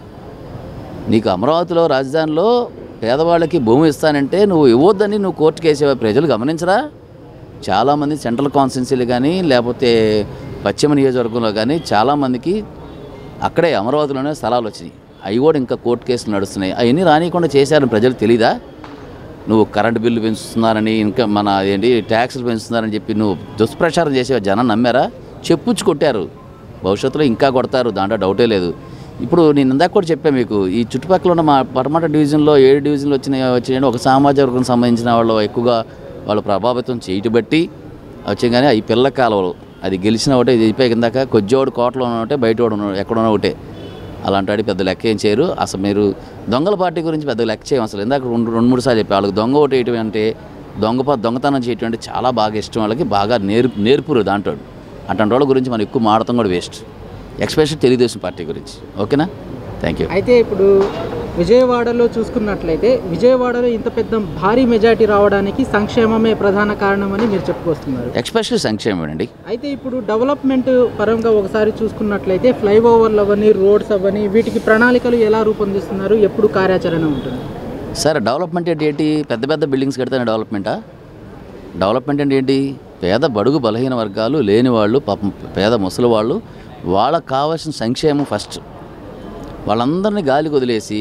నీకు అమరావతిలో రాజధానిలో పేదవాళ్ళకి భూమి ఇస్తానంటే నువ్వు ఇవ్వద్దని నువ్వు కోర్టుకు వేసేవా ప్రజలు గమనించరా చాలామంది సెంట్రల్ కాన్స్టిట్యున్సీలు కానీ లేకపోతే పశ్చిమ నియోజకవర్గంలో కానీ చాలామందికి అక్కడే అమరావతిలోనే స్థలాలు వచ్చినాయి అవి కూడా ఇంకా కోర్టు కేసులు నడుస్తున్నాయి అవన్నీ రానియకుండా చేశారని ప్రజలు తెలీదా నువ్వు కరెంటు బిల్లు పెంచుతున్నారని ఇంకా మన ఏంటి ట్యాక్సులు పెంచుతున్నారని చెప్పి నువ్వు దుష్ప్రచారం చేసే జనం నమ్మారా చెప్పుచ్చు కొట్టారు భవిష్యత్తులో ఇంకా కొడతారు దాంట్లో డౌటే లేదు ఇప్పుడు నేను ఇందాక కూడా చెప్పాను మీకు ఈ చుట్టుపక్కల ఉన్న మా పరమట డివిజన్లో ఏడు డివిజన్లు వచ్చిన వచ్చిన ఒక సామాజిక వర్గం సంబంధించిన వాళ్ళు ఎక్కువగా వాళ్ళు ప్రభావితం చేయటం బట్టి వచ్చాయి కానీ అవి పిల్ల కాలువలు అది గెలిచిన ఒకటే ఇది అయిపోయి కిందాక కొద్దివాడు కోటలో ఉన్న ఒకటే బయట వాడు ఉన్న- ఎక్కడ ఉన్న ఒకటే అలాంటి వాడి పెద్ద లెక్క ఏం చేయరు అసలు మీరు దొంగల పార్టీ గురించి పెద్ద లెక్క చేయం అసలు ఇందాక రెండు రెండు మూడు సార్లు చెప్పి వాళ్ళకి దొంగ ఒకటి వేయటం అంటే దొంగ ప- దొంగతనం చేయటం అంటే చాలా బాగా ఇష్టం వాళ్ళకి బాగా నేర్పు నేర్పురు దాంట్లో అట్లాంటి వాళ్ళ గురించి మనం ఎక్కువ మాడటం కూడా వేస్ట్ ఎక్స్పెషల్ తెలుగుదేశం పార్టీ గురించి ఓకేనా థ్యాంక్ యూ అయితే ఇప్పుడు విజయవాడలో చూసుకున్నట్లయితే విజయవాడలో ఇంత పెద్ద భారీ మెజారిటీ రావడానికి సంక్షేమమే ప్రధాన కారణమని మీరు చెప్పుకొస్తున్నారు ఎక్స్పెషల్ సంక్షేమం అండి అయితే ఇప్పుడు డెవలప్మెంట్ పరంగా ఒకసారి చూసుకున్నట్లయితే ఫ్లైఓవర్లు అవని రోడ్స్ అవని వీటికి ప్రణాళికలు ఎలా రూపొందిస్తున్నారు ఎప్పుడు కార్యాచరణ ఉంటుంది సార్ డెవలప్మెంట్ అంటే ఏంటి పెద్ద పెద్ద బిల్డింగ్స్ కడితేనే డెవలప్మెంటా డెవలప్మెంట్ అంటే ఏంటి పేద బడుగు బలహీన వర్గాలు లేని వాళ్ళు పాపం పేద ముసలి వాళ్ళు వాళ్ళకి కావాల్సిన సంక్షేమం ఫస్ట్ వాళ్ళందరినీ గాలికి వదిలేసి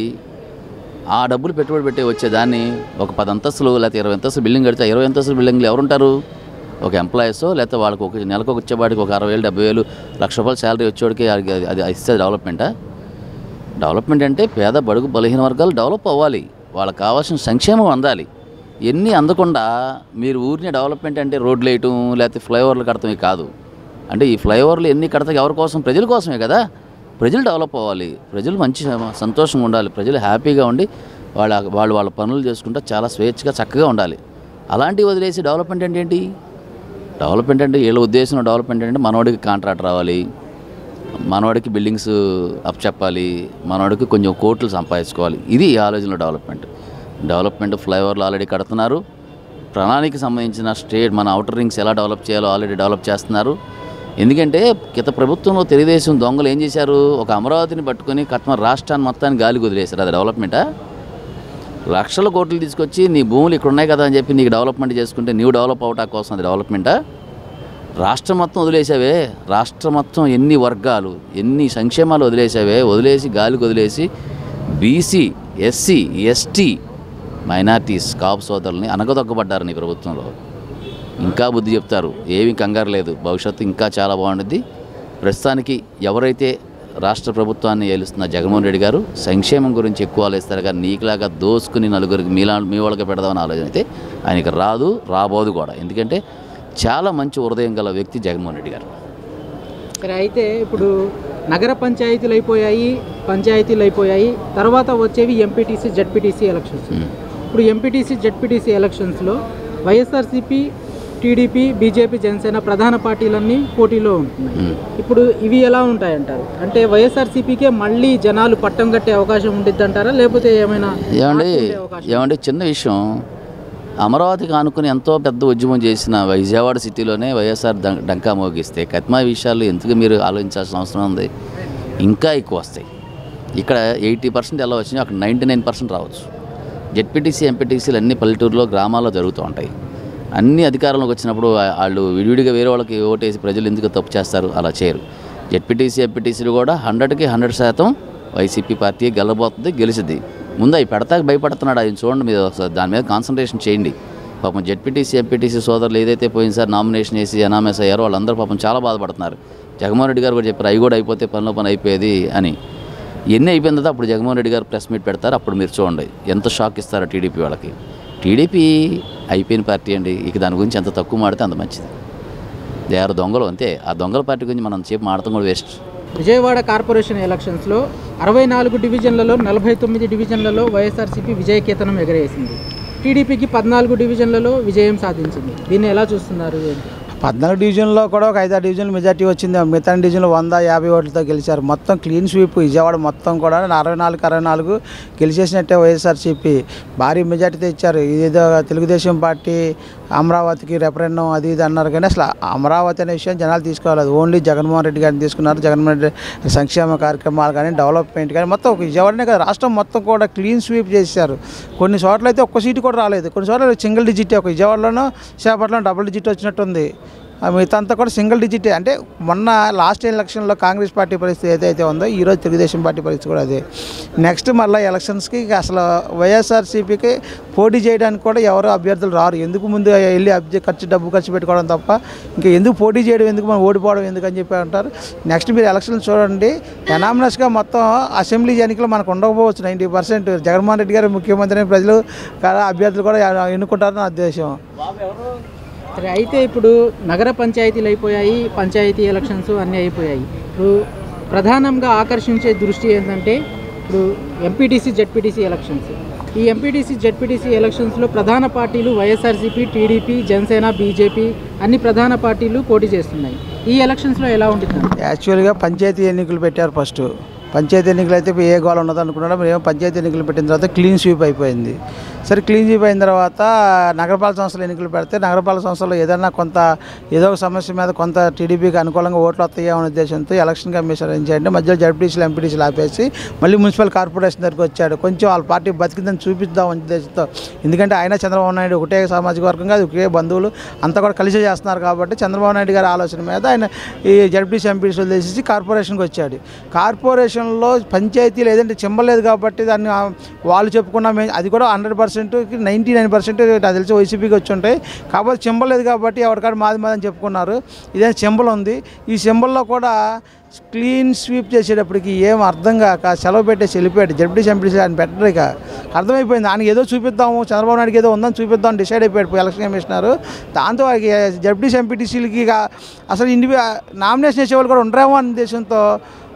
ఆ డబ్బులు పెట్టుబడి పెట్టి వచ్చేదాన్ని ఒక పది అంతస్తులు లేకపోతే ఇరవై అంతస్తులు బిల్డింగ్ కడితే ఇరవై అంతస్తులు బిల్డింగ్లు ఎవరుంటారు ఒక ఎంప్లాయీస్ లేకపోతే వాళ్ళకి ఒక నెలకు వచ్చేవాడికి ఒక అరవై వేలు డెబ్బై వేలు లక్ష రూపాయలు శాలరీ వచ్చేవాడికి అది అది ఇస్తే డెవలప్మెంటా డెవలప్మెంట్ అంటే పేద బడుగు బలహీన వర్గాలు డెవలప్ అవ్వాలి వాళ్ళకి కావాల్సిన సంక్షేమం అందాలి ఎన్ని అందకుండా మీరు ఊరిని డెవలప్మెంట్ అంటే రోడ్లు వేయటం లేకపోతే ఫ్లైఓవర్లు కడటమే కాదు అంటే ఈ ఫ్లైఓవర్లు ఎన్ని కడతాయి ఎవరి కోసం ప్రజల కోసమే కదా ప్రజలు డెవలప్ అవ్వాలి ప్రజలు మంచి సంతోషంగా ఉండాలి ప్రజలు హ్యాపీగా ఉండి వాళ్ళ వాళ్ళు వాళ్ళ పనులు చేసుకుంటూ చాలా స్వేచ్ఛగా చక్కగా ఉండాలి అలాంటివి వదిలేసి డెవలప్మెంట్ అంటే ఏంటి డెవలప్మెంట్ అంటే వీళ్ళ ఉద్దేశం డెవలప్మెంట్ అంటే మనోడికి కాంట్రాక్ట్ రావాలి మనవాడికి బిల్డింగ్స్ అప్ చెప్పాలి మనవాడికి కొంచెం కోట్లు సంపాదించుకోవాలి ఇది ఈ ఆలోచనలో డెవలప్మెంట్ డెవలప్మెంట్ ఫ్లైఓవర్లు ఆల్రెడీ కడుతున్నారు ప్రణాళిక సంబంధించిన స్టేట్ మన అవుటర్ రింగ్స్ ఎలా డెవలప్ చేయాలో ఆల్రెడీ డెవలప్ చేస్తున్నారు ఎందుకంటే గత ప్రభుత్వంలో తెలుగుదేశం దొంగలు ఏం చేశారు ఒక అమరావతిని పట్టుకొని కట్మ రాష్ట్రాన్ని మొత్తాన్ని గాలికి వదిలేశారు అది డెవలప్మెంటా లక్షల కోట్లు తీసుకొచ్చి నీ భూములు ఇక్కడ ఉన్నాయి కదా అని చెప్పి నీకు డెవలప్మెంట్ చేసుకుంటే నీవు డెవలప్ అవటా కోసం అది డెవలప్మెంటా రాష్ట్రం మొత్తం వదిలేసావే రాష్ట్రం మొత్తం ఎన్ని వర్గాలు ఎన్ని సంక్షేమాలు వదిలేసావే వదిలేసి గాలికి వదిలేసి BC SC ST minorities Kapu సోదరుల్ని అనగదొక్కబడ్డారు నీ ప్రభుత్వంలో ఇంకా బుద్ధి చెప్తారు ఏమీ కంగారు లేదు భవిష్యత్తు ఇంకా చాలా బాగుంటుంది ప్రస్తుతానికి ఎవరైతే రాష్ట్ర ప్రభుత్వాన్ని ఏలుస్తున్న జగన్మోహన్ రెడ్డి గారు సంక్షేమం గురించి ఎక్కువ ఆలోచిస్తారు కానీ నీకులాగా దోసుకుని నలుగురికి మీలా మీ వాళ్ళకి పెడదామని ఆలోచన అయితే ఆయనకి రాదు రాబోదు కూడా ఎందుకంటే చాలా మంచి హృదయం గల వ్యక్తి జగన్మోహన్ రెడ్డి గారు సరే అయితే ఇప్పుడు నగర పంచాయతీలు అయిపోయాయి పంచాయతీలు అయిపోయాయి తర్వాత వచ్చేవి ఎంపీటీసీ జడ్పీటీసీ ఎలక్షన్స్ ఇప్పుడు ఎంపీటీసీ జడ్పీటీసీ ఎలక్షన్స్లో వైఎస్ఆర్సీపీ టీడీపీ బీజేపీ జనసేన ప్రధాన పార్టీలన్నీ పోటీలో ఉంటున్నాయి ఉమ్. ఇప్పుడు ఇవి ఎలా ఉంటాయంటారు అంటే వైఎస్ఆర్సీపీకే మళ్ళీ జనాలు పట్టం కట్టే అవకాశం ఉండిద్ది అంటారా లేకపోతే ఏమైనా ఏమండి మార్పు ఉండే అవకాశం ఏమండి చిన్న విషయం అమరావతికి ఆనుకుని ఎంతో పెద్ద ఉద్యమం చేసిన విజయవాడ సిటీలోనే వైఎస్ఆర్ డం- డంకా మోగిస్తే కత్మా విషయాలు ఎందుకు మీరు ఆలోచించాల్సిన అవసరం ఉంది ఇంకా ఎక్కువ వస్తాయి ఇక్కడ ఎయిటీ పర్సెంట్ ఎలా వచ్చినాయి అక్కడ నైంటీ నైన్ పర్సెంట్ రావచ్చు జెడ్పీటీసీ ఎంపీటీసీలు అన్ని పల్లెటూరులో గ్రామాల్లో జరుగుతూ ఉంటాయి అన్ని అధికారంలోకి వచ్చినప్పుడు వా- వాళ్ళు విడివిడిగా వేరే వాళ్ళకి ఓటేసి ప్రజలు ఎందుకు తప్పు చేస్తారు అలా చేయరు జెడ్పీటీసీ ఎంపీటీసీలు కూడా హండ్రెడ్కి హండ్రెడ్ శాతం వైసీపీ పార్టీ గెలబోతుంది గెలిచిద్ది ముందు అవి పెడతాక భయపడుతున్నాడు ఆయన చూడండి మీరు ఒకసారి దాని మీద కాన్సన్ట్రేషన్ చేయండి పాపం జెడ్పీటీసీ ఎంపీటీసీ సోదరులు ఏదైతే పోయినసారి నామినేషన్ వేసి అనామేస్ అయ్యారో వాళ్ళందరూ పాపం చాలా బాధపడుతున్నారు జగన్మోహన్ రెడ్డి గారు కూడా చెప్పారు అవి కూడా అయిపోతే పనిలో పని అయిపోయేది అని ఎన్ని అయిపోయిన తర్వాత అప్పుడు జగన్మోహన్ రెడ్డి గారు ప్రెస్ మీట్ పెడతారు అప్పుడు మీరు చూడండి ఎంత షాక్ ఇస్తారో టీడీపీ వాళ్ళకి టీడీపీ అయిపోయిన పార్టీ అండి ఇక దాని గురించి ఎంత తక్కువ మాడితే అంత మంచిది దే ఆర్ దొంగలు అంతే ఆ దొంగల పార్టీ గురించి మనం చెప్పి మాడతాం కూడా వేస్ట్ విజయవాడ కార్పొరేషన్ ఎలక్షన్స్లో అరవై నాలుగు డివిజన్లలో నలభై తొమ్మిది డివిజన్లలో వైఎస్ఆర్సీపీ విజయకేతనం ఎగరేసింది టీడీపీకి పద్నాలుగు డివిజన్లలో విజయం సాధించింది దీన్ని ఎలా చూస్తున్నారు ఏంటి పద్నాలుగు డివిజన్లో కూడా ఒక ఐదారు డివిజన్లు మెజార్టీ వచ్చింది మిగతా డివిజన్లో వంద యాభై ఓట్లతో గెలిచారు మొత్తం క్లీన్ స్వీప్ విజయవాడ మొత్తం కూడా అరవై నాలుగు అరవై నాలుగు గెలిచేసినట్టే వైఎస్ఆర్సీపీ భారీ మెజార్టీతో ఇచ్చారు ఇదేదో తెలుగుదేశం పార్టీ అమరావతికి రెఫరెండం అది ఇది అన్నారు కానీ అసలు అమరావతి అనే విషయం జనాలు తీసుకోవాలి ఓన్లీ జగన్మోహన్ రెడ్డి గారిని తీసుకున్నారు జగన్మోహన్ రెడ్డి సంక్షేమ కార్యక్రమాలు కానీ డెవలప్మెంట్ కానీ మొత్తం ఒక విజయవాడనే కదా రాష్ట్రం మొత్తం కూడా క్లీన్ స్వీప్ చేశారు కొన్ని చోట్ల అయితే ఒక్క సీటు కూడా రాలేదు కొన్ని చోట్ల సింగిల్ డిజిట్ ఒక విజయవాడలోనూ విశాఖపట్నంలో డబుల్ డిజిట్ వచ్చినట్టుంది ఆ మిగతా అంతా కూడా సింగిల్ డిజిట్ అంటే మొన్న లాస్ట్ ఎలక్షన్లో కాంగ్రెస్ పార్టీ పరిస్థితి ఏదైతే ఉందో ఈరోజు తెలుగుదేశం పార్టీ పరిస్థితి కూడా అదే నెక్స్ట్ మళ్ళీ ఎలక్షన్స్కి ఇక అసలు వైఎస్ఆర్సీపీకి పోటీ చేయడానికి కూడా ఎవరు అభ్యర్థులు రారు ఎందుకు ముందు వెళ్ళి అభ్య ఖర్చు డబ్బు ఖర్చు పెట్టుకోవడం తప్ప ఇంకా ఎందుకు పోటీ చేయడం ఎందుకు మనం ఓడిపోవడం ఎందుకు అని చెప్పి అంటారు నెక్స్ట్ మీరు ఎలక్షన్లు చూడండి ఎనామినస్గా మొత్తం అసెంబ్లీ ఎన్నికలు మనకు ఉండకపోవచ్చు నైంటీ పర్సెంట్ జగన్మోహన్ రెడ్డి గారు ముఖ్యమంత్రిని ప్రజలు కదా అభ్యర్థులు కూడా ఎన్నుకుంటారని నా ఉద్దేశం సరే అయితే ఇప్పుడు నగర పంచాయతీలు అయిపోయాయి పంచాయతీ ఎలక్షన్స్ అన్నీ అయిపోయాయి ఇప్పుడు ప్రధానంగా ఆకర్షించే దృష్టి ఏంటంటే ఇప్పుడు ఎంపీటీసీ జెడ్పీటీసీ ఎలక్షన్స్ ఈ ఎంపీటీసీ జెడ్పీటీసీ ఎలక్షన్స్లో ప్రధాన పార్టీలు వైఎస్ఆర్సీపీ టీడీపీ జనసేన బీజేపీ అన్ని ప్రధాన పార్టీలు పోటీ చేస్తున్నాయి ఈ ఎలక్షన్స్లో ఎలా ఉంటుంది యాక్చువల్గా పంచాయతీ ఎన్నికలు పెట్టారు ఫస్ట్ పంచాయతీ ఎన్నికలు అయితే ఏ గోల్ ఉన్నది అనుకున్నాడు మరి ఏమో పంచాయతీ ఎన్నికలు పెట్టిన తర్వాత క్లీన్ స్వీప్ అయిపోయింది సరే క్లీన్ స్వీప్ అయిన తర్వాత నగరపాలక సంస్థలు ఎన్నికలు పెడితే నగరపాలక సంస్థలు ఏదైనా కొంత ఏదో ఒక సమస్య మీద కొంత టీడీపీకి అనుకూలంగా ఓట్లు వస్తాయో అనే ఉద్దేశంతో ఎలక్షన్ కమిషన్ ఏం చేయండి మధ్యలో జడ్పీటీసీలు ఎంపీటీసీలు ఆపేసి మళ్ళీ మున్సిపల్ కార్పొరేషన్ దగ్గరికి వచ్చాడు కొంచెం వాళ్ళ పార్టీ బతికిందని చూపిద్దాం అనే ఉద్దేశంతో ఎందుకంటే ఆయన చంద్రబాబు నాయుడు ఒకటే సామాజిక వర్గంగా ఒకే బంధువులు అంతా కూడా కలిసి చేస్తున్నారు కాబట్టి చంద్రబాబు నాయుడు గారి ఆలోచన మీద ఆయన ఈ జడ్పీసీ ఎంపీటీసీలు తీసేసి కార్పొరేషన్కి వచ్చాడు కార్పొరేషన్లో పంచాయతీలు ఏదంటే చెంబలేదు కాబట్టి దాన్ని ఆ, వాళ్ళు చెప్పుకున్న మే- అది కూడా hundred percent ninety nine percent నాకు తెలిసి వైసీపీకి వచ్చి ఉంటాయి కాకపోతే చెంబలేదు కాబట్టి ఎవరికాడు మాది మాది అని చెప్పుకున్నారు ఇదే చెంబలు ఉంది ఈ చెంబల్లో కూడా క్లీన్ స్వీప్ చేసేటప్పటికి ఏం అర్థం కాక సెలవు పెట్టేసి వెళ్ళిపోయాడు జడ్పీ ఎంపీసీ ఆయన పెట్టరు ఇక అర్థమైపోయింది ఆయన ఏదో చూపిద్దాము చంద్రబాబు నాయుడుకి ఏదో ఉందని చూపిద్దాం డిసైడ్ అయిపోయాడు ఎలక్షన్ కమిషనర్ దాంతో వారికి జడ్పీ ఎంపీటీసీలకి ఇక అసలు ఇండివి నామినేషన్ చేసేవాళ్ళు కూడా ఉండరేమో అనే ఉద్దేశంతో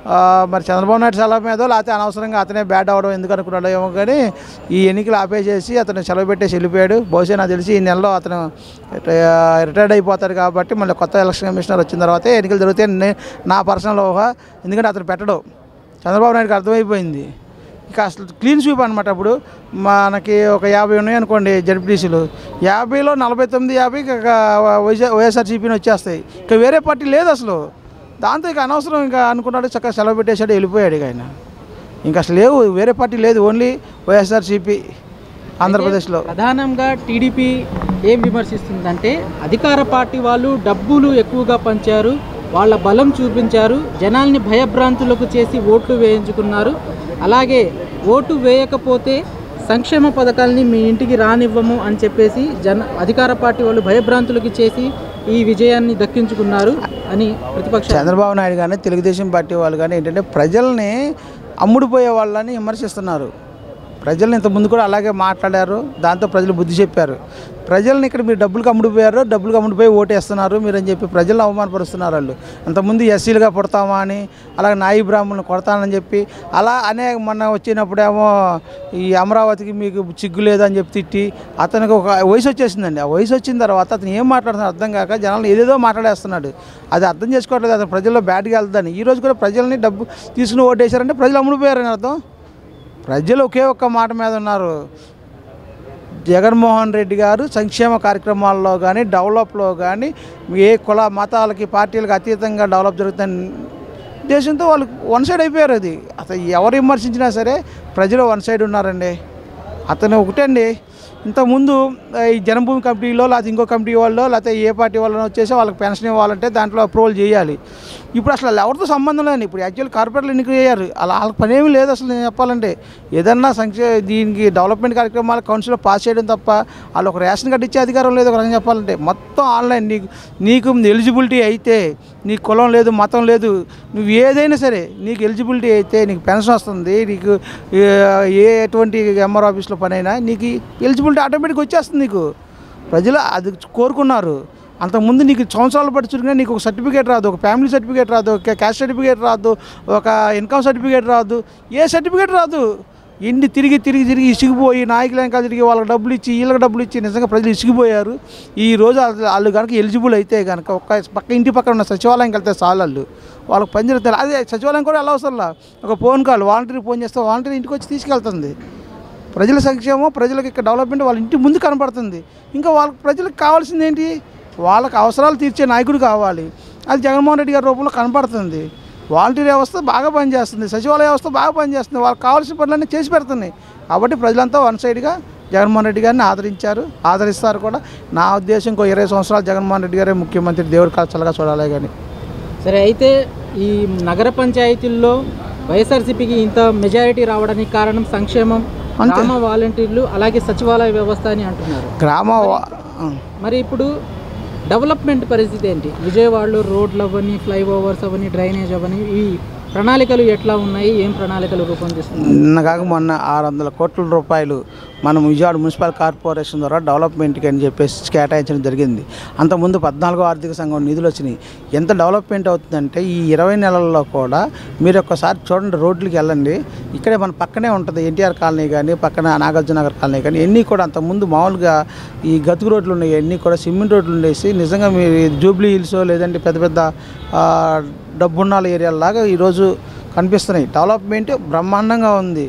ఆ, మరి చంద్రబాబు నాయుడు సెలవు మీద లేకపోతే అనవసరంగా అతనే బ్యాడ్ అవ్వడం ఎందుకు అనుకున్నాడో ఏమో కానీ ఈ ఎన్నికలు ఆపేసేసి అతను సెలవు పెట్టేసి వెళ్ళిపోయాడు బహుశా నాకు తెలిసి ఈ నెలలో అతను రిటైర్డ్ అయిపోతాడు కాబట్టి మళ్ళీ కొత్త ఎలక్షన్ కమిషనర్ వచ్చిన తర్వాతే ఎన్నికలు జరిగితే నా పర్సనల్ ఊహ ఎందుకంటే అతను పెట్టడు చంద్రబాబు నాయుడుకి అర్థమైపోయింది ఇక అసలు క్లీన్ స్వీప్ అనమాట అప్పుడు మనకి ఒక యాభై ఉన్నాయి అనుకోండి జడ్పీటీసీలు యాభైలో నలభై తొమ్మిది యాభై ఇక వైఎస్ఆర్ వైఎస్ఆర్సీపీని వచ్చేస్తాయి ఇక వేరే పార్టీ లేదు అసలు దాంతో ఇక అనవసరం ఇంకా అనుకున్నాడు చక్కగా సెలవు పెట్టేశాడు వెళ్ళిపోయాడు ఇక ఆయన ఇంకా అసలు లేవు వేరే పార్టీ లేదు ఓన్లీ వైఎస్ఆర్సీపీ ఆంధ్రప్రదేశ్లో ప్రధానంగా టీడీపీ ఏం విమర్శిస్తుందంటే అధికార పార్టీ వాళ్ళు డబ్బులు ఎక్కువగా పంచారు వాళ్ళ బలం చూపించారు జనాల్ని భయభ్రాంతులకు చేసి ఓట్లు వేయించుకున్నారు అలాగే ఓటు వేయకపోతే సంక్షేమ పథకాలని మీ ఇంటికి రానివ్వము అని చెప్పేసి జన అధికార పార్టీ వాళ్ళు భయభ్రాంతులకి చేసి ఈ విజయాన్ని దక్కించుకున్నారు అని ప్రతిపక్ష చంద్రబాబు నాయుడు కానీ తెలుగుదేశం పార్టీ వాళ్ళు కానీ ఏంటంటే ప్రజల్ని అమ్ముడుపోయే వాళ్ళని విమర్శిస్తున్నారు ప్రజల్ని ఇంత ముందు కూడా అలాగే మాట్లాడారు దాంతో ప్రజలు బుద్ధి చెప్పారు ప్రజల్ని ఇక్కడ మీరు డబ్బులకు అమ్ముడుపోయారు డబ్బులకు అమ్ముడుపోయి ఓటేస్తున్నారు మీరు అని చెప్పి ప్రజలను అవమానపరుస్తున్నారు వాళ్ళు అంతకుముందు ఎస్సీలుగా పుడతామా అని అలాగే నాయి బ్రాహ్మణులు కొడతానని చెప్పి అలా అనే మొన్న వచ్చినప్పుడేమో ఈ అమరావతికి మీకు చిగ్గు లేదని చెప్పి తిట్టి అతనికి ఒక వయసు వచ్చేసిందండి ఆ వయసు వచ్చిన తర్వాత అతను ఏం మాట్లాడుతున్నాడు అర్థం కాక జనాలు ఏదేదో మాట్లాడేస్తున్నాడు అది అర్థం చేసుకోవట్లేదు అతను ప్రజల్లో బ్యాడ్గా వెళ్తుందని ఈ రోజు కూడా ప్రజల్ని డబ్బు తీసుకుని ఓటేశారంటే ప్రజలు అమ్ముడిపోయారని అర్థం ప్రజలు ఒకే ఒక్క మాట మీద ఉన్నారు జగన్మోహన్ రెడ్డి గారు సంక్షేమ కార్యక్రమాల్లో కానీ డెవలప్లో కానీ ఏ కుల మతాలకి పార్టీలకు అతీతంగా డెవలప్ జరుగుతుంది దేశంతో వాళ్ళు వన్ సైడ్ అయిపోయారు అది అసలు ఎవరు విమర్శించినా సరే ప్రజలు వన్ సైడ్ ఉన్నారండి అతను ఒకటండి ఇంతకుముందు ఆ, ఈ జనభూమి కమిటీలో లేకపోతే ఇంకో కమిటీ వాళ్ళు లేకపోతే ఏ పార్టీ వాళ్ళని వచ్చేసి వాళ్ళకి పెన్షన్ ఇవ్వాలంటే దాంట్లో అప్రూవల్ చేయాలి ఇప్పుడు అసలు వాళ్ళు ఎవరితో సంబంధం లేదు ఇప్పుడు యాక్చువల్ కార్పొరేట్లు ఎన్నిక చేయారు అలా వాళ్ళకి పని ఏమీ లేదు అసలు నేను చెప్పాలంటే ఏదన్నా సంక్షే దీనికి డెవలప్మెంట్ కార్యక్రమాలు కౌన్సిల్లో పాస్ చేయడం తప్ప వాళ్ళు ఒక రేషన్ కార్డు ఇచ్చే అధికారం లేదు ఒక రకంగా చెప్పాలంటే మొత్తం ఆన్లైన్ నీకు నీకు ఎలిజిబిలిటీ అయితే నీ కులం లేదు మతం లేదు నువ్వు ఏదైనా సరే నీకు ఎలిజిబిలిటీ అయితే నీకు పెన్షన్ వస్తుంది నీకు ఏ- ఏ ఎటువంటి ఎంఆర్ ఆఫీస్లో పని అయినా నీకు ఎలిజిబిలిటీ ఆటోమేటిక్ వచ్చేస్తుంది నీకు ప్రజలు అది కోరుకున్నారు అంతకుముందు నీకు సంవత్సరాలు పట్టి చురుకునే నీకు ఒక సర్టిఫికేట్ రాదు ఒక ఫ్యామిలీ సర్టిఫికేట్ రాదు ఒక క్యాస్ట్ సర్టిఫికేట్ రాదు ఒక ఇన్కమ్ సర్టిఫికేట్ రాదు ఏ సర్టిఫికేట్ రాదు ఎన్ని తిరిగి తిరిగి తిరిగి ఇసిగిపోయి నాయకులు వెనకాల తిరిగి వాళ్ళకి డబ్బులు ఇచ్చి వీళ్ళకి డబ్బులు ఇచ్చి నిజంగా ప్రజలు ఇసిగిపోయారు ఈ రోజు వాళ్ళు- వాళ్ళు కనుక ఎలిజిబుల్ అయితే కనుక ఒక్క పక్క ఇంటి పక్కన ఉన్న సచివాలయంకి వెళ్తే చాలు వాళ్ళు వాళ్ళకి పని జరుగుతుంది అదే సచివాలయం కూడా ఎలా అవసరంలా ఒక ఫోన్ కాల్ వాలంటీర్ ఫోన్ చేస్తే వాలంటీర్ ఇంటికి వచ్చి తీసుకెళ్తుంది ప్రజల సంక్షేమం ప్రజలకు ఇక్కడ డెవలప్మెంట్ వాళ్ళ ఇంటి ముందు కనపడుతుంది ఇంకా వాళ్ళకి ప్రజలకు కావాల్సింది ఏంటి వాళ్ళకి అవసరాలు తీర్చే నాయకుడు కావాలి అది జగన్మోహన్ రెడ్డి గారి రూపంలో కనపడుతుంది వాలంటీర్ వ్యవస్థ బాగా పనిచేస్తుంది సచివాలయ వ్యవస్థ బాగా పనిచేస్తుంది వాళ్ళకి కావాల్సిన పనులన్నీ చేసి పెడుతున్నాయి కాబట్టి ప్రజలంతా వన్ సైడ్గా జగన్మోహన్ రెడ్డి గారిని ఆదరించారు ఆదరిస్తారు కూడా నా ఉద్దేశం ఇంకో ఇరవై సంవత్సరాలు జగన్మోహన్ రెడ్డి గారే ముఖ్యమంత్రి దేవుడి కాల్చలుగా చూడాలి కానీ సరే అయితే ఈ నగర పంచాయతీల్లో వైఎస్ఆర్సీపీకి ఇంత మెజారిటీ రావడానికి కారణం సంక్షేమం అంతే. గ్రామ వాలంటీర్లు అలాగే సచివాలయ వ్యవస్థ అని అంటున్నారు గ్రామ వా- మరి ఇప్పుడు డెవలప్మెంట్ పరిస్థితి ఏంటి విజయవాడలో రోడ్లు అవని ఫ్లైఓవర్స్ అవని డ్రైనేజ్ అవని ఈ ప్రణాళికలు ఎట్లా ఉన్నాయి ఏం ప్రణాళికలు రూపొందిస్తున్నారు నిన్న కాక మొన్న ఆరు వందల కోట్ల రూపాయలు మనం విజయవాడ మున్సిపల్ కార్పొరేషన్ ద్వారా డెవలప్మెంట్కి అని చెప్పేసి కేటాయించడం జరిగింది అంతకుముందు పద్నాలుగో ఆర్థిక సంఘం నిధులు వచ్చినాయి ఎంత డెవలప్మెంట్ అవుతుందంటే ఈ ఇరవై నెలల్లో కూడా మీరు ఒక్కసారి చూడండి రోడ్లకి వెళ్ళండి ఇక్కడే మన పక్కనే ఉంటుంది ఎన్టీఆర్ కాలనీ కానీ పక్కన నాగార్జున నగర్ కాలనీ కానీ ఎన్ని కూడా అంతకుముందు మామూలుగా ఈ గతుకు రోడ్లు ఉన్నాయి అన్నీ కూడా సిమెంట్ రోడ్లు ఉండేసి నిజంగా మీరు జూబ్లీ హిల్స్ లేదంటే పెద్ద పెద్ద ఆ, డబ్బున్నాల ఏరియాలాగా ఈరోజు కనిపిస్తున్నాయి డెవలప్మెంట్ బ్రహ్మాండంగా ఉంది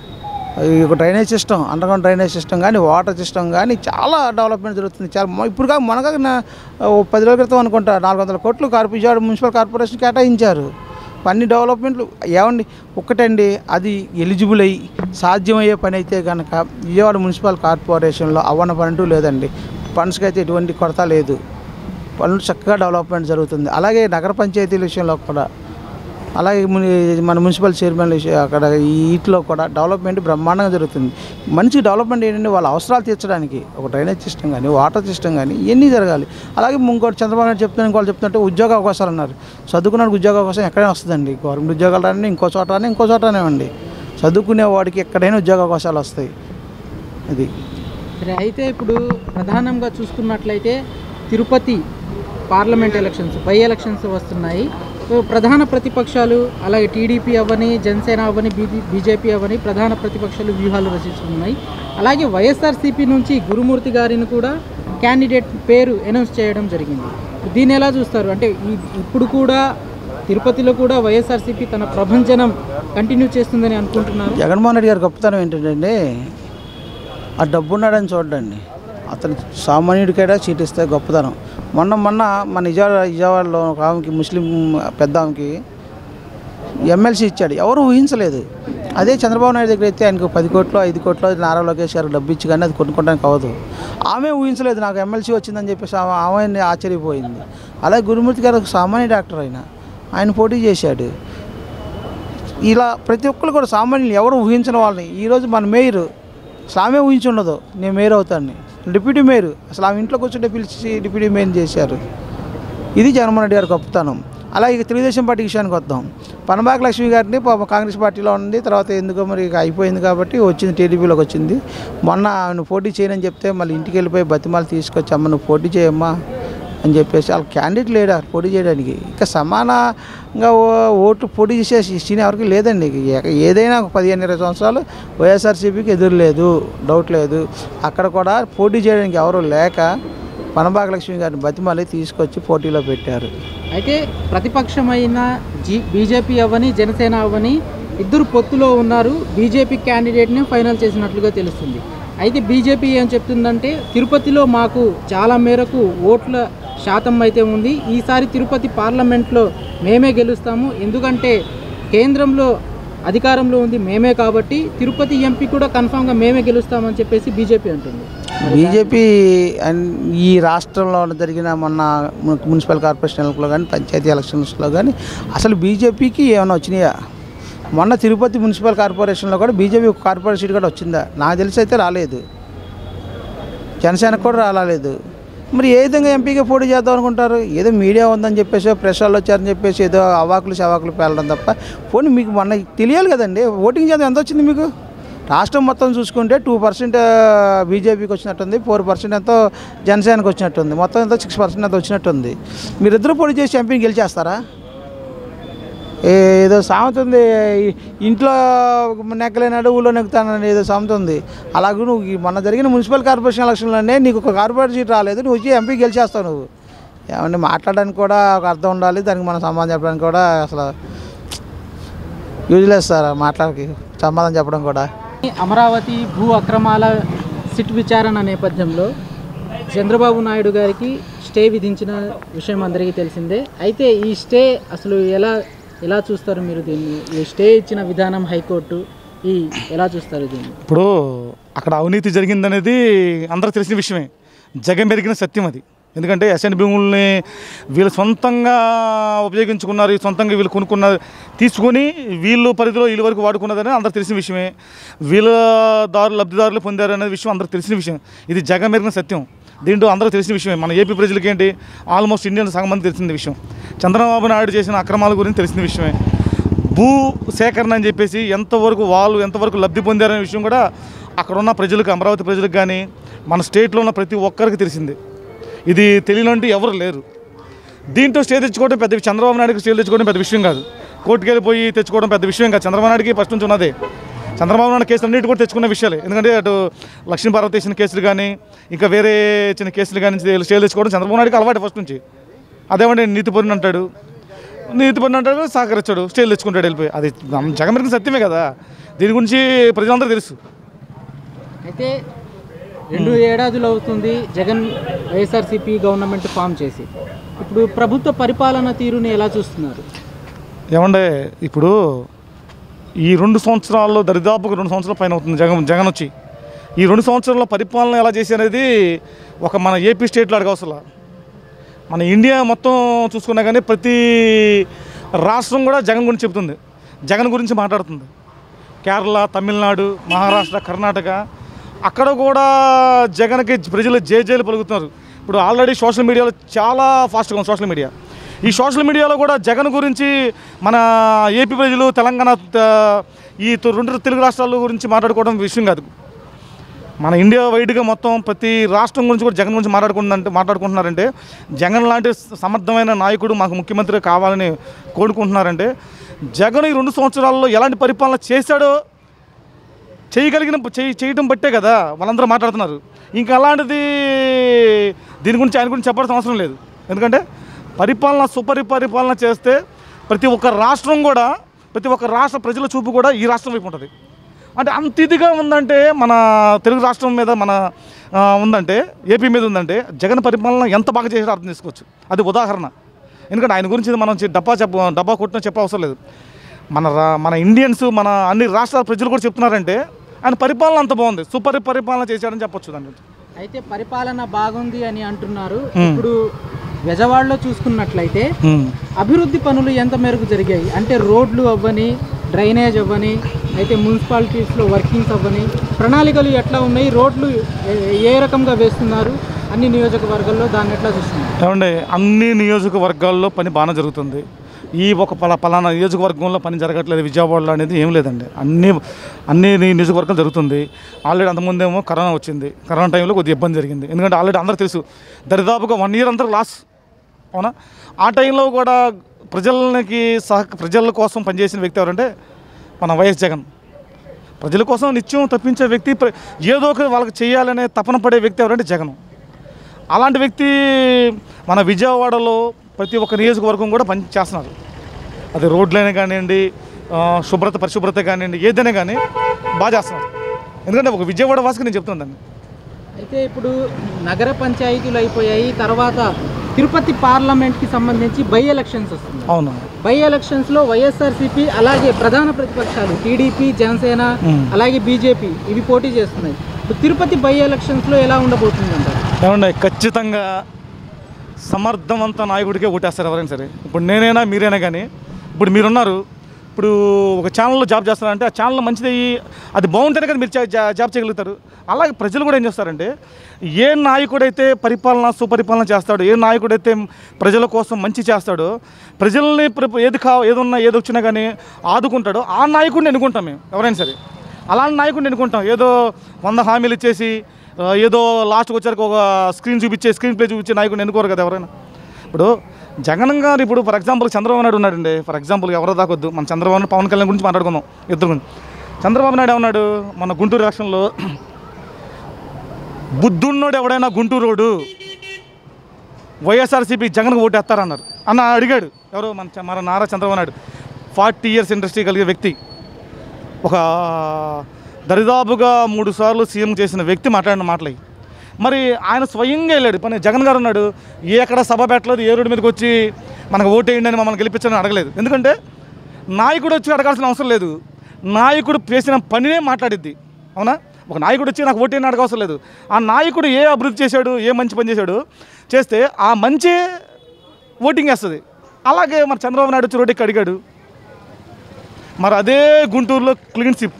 ఈ ఒక drainage system underground drainage system కానీ వాటర్ సిస్టమ్ కానీ చాలా డెవలప్మెంట్ జరుగుతుంది చాలా మొ- ఇప్పుడు కాక మనగా ఓ పది రోజుల క్రితం అనుకుంటా నాలుగు వందల కోట్లు కార్పొ విజయవాడ మున్సిపల్ కార్పొరేషన్ కేటాయించారు అన్ని డెవలప్మెంట్లు ఏమండి ఒక్కటండి అది ఎలిజిబుల్ అయ్యి సాధ్యమయ్యే పని అయితే కనుక విజయవాడ మున్సిపల్ కార్పొరేషన్లో అవ్వన పని అంటూ లేదండి ఫండ్స్కి అయితే ఎటువంటి కొరత లేదు పనులు చక్కగా డెవలప్మెంట్ జరుగుతుంది అలాగే నగర పంచాయతీల విషయంలో కూడా అలాగే ముని- మన మున్సిపల్ చైర్మన్ విషయం అక్కడ ఈ వీటిలో కూడా డెవలప్మెంట్ బ్రహ్మాండంగా జరుగుతుంది మంచి డెవలప్మెంట్ ఏంటంటే వాళ్ళ అవసరాలు తీర్చడానికి ఒక డ్రైనేజ్ సిస్టమ్ కానీ వాటర్ సిస్టమ్ కానీ ఇవన్నీ జరగాలి అలాగే ఇంకోటి చంద్రబాబు నాయుడు చెప్తున్నా ఇంకోటి చెప్తుంటే ఉద్యోగ అవకాశాలు అన్నారు చదువుకున్న ఉద్యోగ అవకాశం ఎక్కడైనా వస్తుందండి గవర్నమెంట్ ఉద్యోగాలు రాని ఇంకో చోట రాని ఇంకో చోట రానివ్వండి చదువుకునే వాడికి ఎక్కడైనా ఉద్యోగ అవకాశాలు వస్తాయి అది సరే అయితే ఇప్పుడు ప్రధానంగా చూసుకున్నట్లయితే Tirupati parliament elections by elections వస్తున్నాయి సో ప్రధాన ప్రతిపక్షాలు అలాగే టీడీపీ అవ్వని జనసేన అవ్వని బీజీ బీజేపీ అవ్వని ప్రధాన ప్రతిపక్షాలు వ్యూహాలు రచిస్తున్నాయి అలాగే వైఎస్ఆర్సీపీ నుంచి గురుమూర్తి గారిని కూడా క్యాండిడేట్ పేరు అనౌన్స్ చేయడం జరిగింది దీన్ని ఎలా చూస్తారు అంటే ఈ ఇప్పుడు కూడా తిరుపతిలో కూడా వైఎస్ఆర్సీపీ తన ప్రభంజనం కంటిన్యూ చేస్తుందని అనుకుంటున్నారు జగన్మోహన్ రెడ్డి గారి గొప్పతనం ఏంటంటే ఆ డబ్బు ఉన్నాడని చూడండి అతను సామాన్యుడికైనా సీట్ ఇస్తే గొప్పతనం మొన్న మొన్న మన విజయవాడ విజయవాడలో ఒక ఆమెకి ముస్లిం పెద్ద ఆమెకి ఎమ్మెల్సీ ఇచ్చాడు ఎవరు ఊహించలేదు అదే చంద్రబాబు నాయుడు దగ్గర అయితే ఆయనకు పది కోట్లు ఐదు కోట్లు నారా లోకేష్ గారు డబ్బు ఇచ్చి కానీ అది కొనుక్కోవడానికి అవ్వదు ఆమె ఊహించలేదు నాకు ఎమ్మెల్సీ వచ్చిందని చెప్పేసి ఆమె ఆమె ఆశ్చర్యపోయింది అలాగే గురుమూర్తి గారు ఒక సామాన్య డాక్టర్ ఆయన ఆయన పోటీ చేశాడు ఇలా ప్రతి ఒక్కరు కూడా సామాన్యులు ఎవరు ఊహించిన వాళ్ళని ఈరోజు మన మేయర్ అసలు ఆమె ఊహించి ఉండదు నేను మేయర్ అవుతాను డిప్యూటీ మేయర్ అసలు ఆమె ఇంట్లో కూర్చుంటే పిలిచి డిప్యూటీ మేయర్ చేశారు ఇది జగన్మోహన్ రెడ్డి గారి గొప్పతనం అలాగే ఇక తెలుగుదేశం పార్టీ విషయానికి వద్దాం పనబాక లక్ష్మి గారిని పాపం కాంగ్రెస్ పార్టీలో ఉంది తర్వాత ఎందుకో మరి ఇక అయిపోయింది కాబట్టి వచ్చింది టీడీపీలోకి వచ్చింది మొన్న ఆమెను పోటీ చేయనని చెప్తే మళ్ళీ ఇంటికి వెళ్ళిపోయి బతిమాలు తీసుకొచ్చి అమ్మ నువ్వు పోటీ చేయమ్మా అని చెప్పేసి వాళ్ళ క్యాండిడేట్ లేడా పోటీ చేయడానికి ఇంకా సమానంగా ఓ- ఓటు పోటీ చేసే ఇచ్చిన ఎవరికి లేదండి ఇక ఏదైనా ఒక పదిహేను ఇరవై సంవత్సరాలు వైఎస్ఆర్సీపీకి ఎదురు లేదు డౌట్ లేదు అక్కడ కూడా పోటీ చేయడానికి ఎవరు లేక పనబాక లక్ష్మి గారిని బతిమాలి తీసుకొచ్చి పోటీలో పెట్టారు అయితే ప్రతిపక్షమైన జీ బీజేపీ అవ్వని జనసేన అవ్వని ఇద్దరు పొత్తులో ఉన్నారు బీజేపీ క్యాండిడేట్ని ఫైనల్ చేసినట్లుగా తెలుస్తుంది అయితే బీజేపీ ఏం చెప్తుందంటే తిరుపతిలో మాకు చాలా మేరకు ఓట్ల శాతం అయితే ఉంది ఈసారి తిరుపతి పార్లమెంట్లో మేమే గెలుస్తాము ఎందుకంటే కేంద్రంలో అధికారంలో ఉంది మేమే కాబట్టి తిరుపతి ఎంపీ కూడా కన్ఫామ్గా మేమే గెలుస్తామని చెప్పేసి బీజేపీ అంటుంది బీజేపీ అండ్ ఈ రాష్ట్రంలో జరిగిన మొన్న ము- మున్సిపల్ కార్పొరేషన్ ఎన్నికల్లో కానీ పంచాయతీ ఎలక్షన్స్లో కానీ అసలు బీజేపీకి ఏమైనా వచ్చినాయా మొన్న తిరుపతి మున్సిపల్ కార్పొరేషన్లో కూడా బీజేపీ ఒక కార్పొరేట్ సీట్ కూడా వచ్చిందా నాకు తెలిసి అయితే రాలేదు జనసేనకు కూడా రాలేదు మరి ఏ విధంగా ఎంపీగా పోటీ చేద్దాం అనుకుంటారు ఏదో మీడియా ఉందని చెప్పేసి ప్రెస్ వాళ్ళు వచ్చారని చెప్పేసి ఏదో అవాకులు చవాకులు పేలడం తప్ప పోనీ మీకు మొన్న తెలియాలి కదండి ఓటింగ్ శాతం ఎంత వచ్చింది మీకు రాష్ట్రం మొత్తం చూసుకుంటే టూ పర్సెంట్ బీజేపీకి వచ్చినట్టుంది ఫోర్ పర్సెంట్ ఎంతో జనసేనకు వచ్చినట్టుంది మొత్తం ఎంతో సిక్స్ పర్సెంట్ ఎంతో వచ్చినట్టుంది మీరిద్దరు పోటీ చేసి ఎంపీని గెలిచేస్తారా ఏదో సామెత ఉంది ఇంట్లో నెక్కలేనాడు ఊళ్ళో నెక్కుతానని ఏదో సామెత ఉంది అలాగే నువ్వు ఈ మొన్న జరిగిన మున్సిపల్ కార్పొరేషన్ ఎలక్షన్లోనే నీకు ఒక కార్పొరేట్ సీట్ రాలేదు నువ్వు వచ్చి ఎంపీ గెలిచేస్తావు నువ్వు ఏమంటే మాట్లాడడానికి కూడా ఒక అర్థం ఉండాలి దానికి మనం సమాధానం చెప్పడానికి కూడా అసలు యూజ్లెస్ సార్ మాట్లాడకి సమాధానం చెప్పడం కూడా అమరావతి భూ అక్రమాల సిట్ విచారణ నేపథ్యంలో చంద్రబాబు నాయుడు గారికి స్టే విధించిన విషయం అందరికీ తెలిసిందే అయితే ఈ స్టే అసలు ఎలా ఎలా చూస్తారు మీరు దీన్ని ఈ స్టే ఇచ్చిన విధానం హైకోర్టు ఈ ఎలా చూస్తారు దీన్ని ఇప్పుడు అక్కడ అవినీతి జరిగిందనేది అందరికి తెలిసిన విషయమే జగం పెరిగిన సత్యం అది ఎందుకంటే ఎస్ఎన్ భూముల్ని వీళ్ళు సొంతంగా ఉపయోగించుకున్నారు ఈ సొంతంగా వీళ్ళు కొనుక్కున్నారు తీసుకొని వీళ్ళు పరిధిలో వీళ్ళ వరకు వాడుకున్నదని అందరికి తెలిసిన విషయమే వీళ్ళ దారులు లబ్ధిదారులు పొందారు అనే విషయం అందరికి తెలిసిన విషయం ఇది జగం పెరిగిన సత్యం దీంట్లో అందరికీ తెలిసిన విషయమే మన ఏపీ ప్రజలకి ఏంటి ఆల్మోస్ట్ ఇండియన్ సగం మంది తెలిసిన విషయం చంద్రబాబు నాయుడు చేసిన అక్రమాల గురించి తెలిసిన విషయమే భూ సేకరణ అని చెప్పేసి ఎంతవరకు వాళ్ళు ఎంతవరకు లబ్ధి పొందారనే విషయం కూడా అక్కడ ఉన్న ప్రజలకు అమరావతి ప్రజలకు కానీ మన స్టేట్లో ఉన్న ప్రతి ఒక్కరికి తెలిసింది ఇది తెలియనంటూ ఎవరు లేరు దీంట్లో స్టే తెచ్చుకోవడం పెద్ద చంద్రబాబు నాయుడుకి స్టే తెచ్చుకోవడం పెద్ద విషయం కాదు కోర్టుకి వెళ్ళిపోయి తెచ్చుకోవడం పెద్ద విషయం కాదు చంద్రబాబు నాయుడుకి ఫస్ట్ నుంచి ఉన్నదే చంద్రబాబు నాయుడు కేసులు అన్నిటి కూడా తెచ్చుకున్న విషయాలే ఎందుకంటే అటు లక్ష్మీ పార్వతీసిన కేసులు కానీ ఇంకా వేరే చిన్న కేసులు కానీ స్టే తెచ్చుకోవడం చంద్రబాబు నాయుడుకి అలవాటు ఫస్ట్ నుంచి అదేమంటే నీతి పొరిని అంటాడు నీతి పని అంటాడు సహకరించాడు స్టేలు తెచ్చుకుంటాడు వెళ్ళిపోయి అది జగమెరిగిన సత్యమే కదా దీని గురించి ప్రజలందరూ తెలుసు అయితే రెండు ఏడాదులు అవుతుంది జగన్ వైఎస్ఆర్సీపీ గవర్నమెంట్ ఫామ్ చేసి ఇప్పుడు ప్రభుత్వ పరిపాలన తీరుని ఎలా చూస్తున్నారు ఏమండే ఇప్పుడు ఈ రెండు సంవత్సరాల్లో దరిదాపుకు రెండు సంవత్సరాల పైన అవుతుంది జగన్ జగన్ వచ్చి ఈ రెండు సంవత్సరాల పరిపాలన ఎలా చేసి అనేది ఒక మన ఏపీ స్టేట్లో అడగవసలా మన ఇండియా మొత్తం చూసుకున్నా కానీ ప్రతి రాష్ట్రం కూడా జగన్ గురించి చెబుతుంది జగన్ గురించి మాట్లాడుతుంది కేరళ తమిళనాడు మహారాష్ట్ర కర్ణాటక అక్కడ కూడా జగన్కి ప్రజలు జేజేలు పలుకుతున్నారు ఇప్పుడు ఆల్రెడీ సోషల్ మీడియాలో చాలా ఫాస్ట్గా ఉంది సోషల్ మీడియా ఈ సోషల్ మీడియాలో కూడా జగన్ గురించి మన ఏపీ ప్రజలు తెలంగాణ త- ఈ తు- రెండు తెలుగు రాష్ట్రాల గురించి మాట్లాడుకోవడం విషయం కాదు మన ఇండియా వైడ్గా మొత్తం ప్రతి రాష్ట్రం గురించి కూడా జగన్ గురించి మాట్లాడుకుంటుందంటే మాట్లాడుకుంటున్నారంటే జగన్ లాంటి సమర్థమైన నాయకుడు మాకు ముఖ్యమంత్రి కావాలని కోరుకుంటున్నారంటే జగన్ ఈ రెండు సంవత్సరాల్లో ఎలాంటి పరిపాలన చేశాడో చేయగలిగిన చేయి చేయటం బట్టే కదా వాళ్ళందరూ మాట్లాడుతున్నారు ఇంకా అలాంటిది దీని గురించి ఆయన గురించి చెప్పాల్సిన అవసరం లేదు ఎందుకంటే పరిపాలన సుపరిపరిపాలన చేస్తే ప్రతి ఒక్క రాష్ట్రం కూడా ప్రతి ఒక్క రాష్ట్ర ప్రజల చూపు కూడా ఈ రాష్ట్రం వైపు ఉంటుంది అంటే అంత ఇదిగా ఉందంటే మన తెలుగు రాష్ట్రం మీద మన ఆ, ఉందంటే ఏపీ మీద ఉందంటే జగన్ పరిపాలన ఎంత బాగా చేసాడో అర్థం చేసుకోవచ్చు అది ఉదాహరణ ఎందుకంటే ఆయన గురించి మనం చి- డబ్బా చెప్ప డబ్బా కొట్టిన చెప్పే అవసరం లేదు మన రా మన ఇండియన్స్ మన అన్ని రాష్ట్రాల ప్రజలు కూడా చెప్తున్నారంటే ఆయన పరిపాలన అంత బాగుంది సూపర్ పరిపాలన చేశాడని చెప్పొచ్చు దాని గురించి అయితే పరిపాలన బాగుంది అని అంటున్నారు Hmm. ఇప్పుడు బెజవాడలో చూసుకున్నట్లయితే Hmm. అభివృద్ధి పనులు ఎంత మేరకు జరిగాయి అంటే రోడ్లు అవ్వని డ్రైనేజ్ అవ్వని అయితే మున్సిపాలిటీస్లో వర్కింగ్స్ అవ్వని ప్రణాళికలు ఎట్లా ఉన్నాయి రోడ్లు ఏ- ఏ రకంగా వేస్తున్నారు అన్ని నియోజకవర్గాల్లో దాన్ని ఎట్లా చూస్తున్నారు ఏమండి అన్ని నియోజకవర్గాల్లో పని బాగానే జరుగుతుంది ఈ ఒక పలా పలానా నియోజకవర్గంలో పని జరగట్లేదు విజయవాడలో అనేది ఏం లేదండి అన్ని అన్ని ని- నియోజకవర్గాలు జరుగుతుంది ఆల్రెడీ అంతకుముందేమో కరోనా వచ్చింది కరోనా టైంలో కొద్దిగా ఇబ్బంది జరిగింది ఎందుకంటే ఆల్రెడీ అందరూ తెలుసు దరిదాపుగా వన్ ఇయర్ అందరూ లాస్ అవునా ఆ టైంలో కూడా ప్రజలకి సహ ప్రజల కోసం పనిచేసిన వ్యక్తి ఎవరంటే మన వైఎస్ జగన్ ప్రజల కోసం నిత్యం తప్పించే వ్యక్తి ప్ర- ఏదో ఒక వాళ్ళకి చేయాలనే తపన పడే వ్యక్తి ఎవరంటే జగన్ అలాంటి వ్యక్తి మన విజయవాడలో ప్రతి ఒక్క నియోజకవర్గం కూడా పని చేస్తున్నారు అది రోడ్లైనా కానివ్వండి ఆ, శుభ్రత పరిశుభ్రత కానివ్వండి ఏదైనా కానీ బాగా చేస్తున్నారు ఎందుకంటే ఒక విజయవాడ వాసికి నేను చెప్తున్నాను అయితే ఇప్పుడు నగర పంచాయతీలు అయిపోయాయి తర్వాత తిరుపతి పార్లమెంట్కి సంబంధించి బై ఎలక్షన్స్ వస్తుంది అవును బై ఎలక్షన్స్లో వైఎస్ఆర్సీపీ అలాగే ప్రధాన ప్రతిపక్షాలు టీడీపీ జనసేన మ్మ్. అలాగే బీజేపీ ఇవి పోటీ చేస్తున్నాయి ఇప్పుడు తిరుపతి బై ఎలక్షన్స్లో ఎలా ఉండబోతుంది అంటారు ఏమండి ఖచ్చితంగా సమర్థవంత నాయకుడికే ఓటేస్తారు ఎవరైనా సరే ఇప్పుడు నేనైనా మీరైనా కానీ ఇప్పుడు మీరున్నారు ఇప్పుడు ఒక ఛానల్లో జాబ్ చేస్తారంటే ఆ ఛానల్ మంచిది అయ్యి అది బాగుంటేనే కదా మీరు జా- జా- జాబ్ చేయగలుగుతారు అలాగే ప్రజలు కూడా ఏం చేస్తారంటే ఏ నాయకుడైతే పరిపాలన సుపరిపాలన చేస్తాడో ఏ నాయకుడైతే ప్రజల కోసం మంచి చేస్తాడో ప్రజల్ని ప్ర- ఏది కా ఏదున్నా ఏది వచ్చినా కానీ ఆదుకుంటాడో ఆ నాయకుడిని ఎన్నుకుంటాం మేము ఎవరైనా సరే అలాంటి నాయకుడిని ఎన్నుకుంటాం ఏదో వంద హామీలు ఇచ్చేసి ఆ, ఏదో లాస్ట్కి వచ్చాక ఒక స్క్రీన్ చూపించే స్క్రీన్ ప్లే చూపించే నాయకుడిని ఎన్నుకోరు కదా ఎవరైనా ఇప్పుడు జగన్ గారు ఇప్పుడు ఫర్ ఎగ్జాంపుల్ చంద్రబాబు నాయుడు ఉన్నాడండి ఫర్ ఎగ్జాంపుల్ ఎవరో దాకొద్దు మన చంద్రబాబు నాయుడు పవన్ కళ్యాణ్ గురించి మాట్లాడుకుందాం ఇద్దరు గురించి చంద్రబాబు నాయుడు ఏమన్నాడు మన గుంటూరు ఎలక్షన్లో బుద్ధున్నోడు ఎవడైనా గుంటూరోడు వైఎస్ఆర్సీపీ జగన్కు ఓటు వేస్తారన్నారు అన్న అడిగాడు ఎవరు మన చ- మన Nara Chandrababu Naidu forty years industry కలిగే వ్యక్తి ఒక దరిదాపుగా మూడు సార్లు సీఎం చేసిన వ్యక్తి మాట్లాడిన మాటలు ఇవి. మరి ఆయన స్వయంగా వెళ్ళాడు పని జగన్ గారు ఉన్నాడు ఏ ఎక్కడ సభ పెట్టలేదు ఏ రోడ్డు మీదకి వచ్చి మనకు ఓటేయండి అని మమ్మల్ని గెలిపించని అడగలేదు ఎందుకంటే నాయకుడు వచ్చి అడగాల్సిన అవసరం లేదు నాయకుడు చేసిన పనినే మాట్లాడిద్ది అవునా ఒక నాయకుడు వచ్చి నాకు ఓటేయని అడగవసరం లేదు ఆ నాయకుడు ఏ అభివృద్ధి చేశాడు ఏ మంచి పని చేశాడు చేస్తే ఆ మంచి ఓటింగ్ వేస్తుంది అలాగే మరి చంద్రబాబు నాయుడు వచ్చి రోడ్డుకి అడిగాడు మరి అదే గుంటూరులో క్లీన్ స్విప్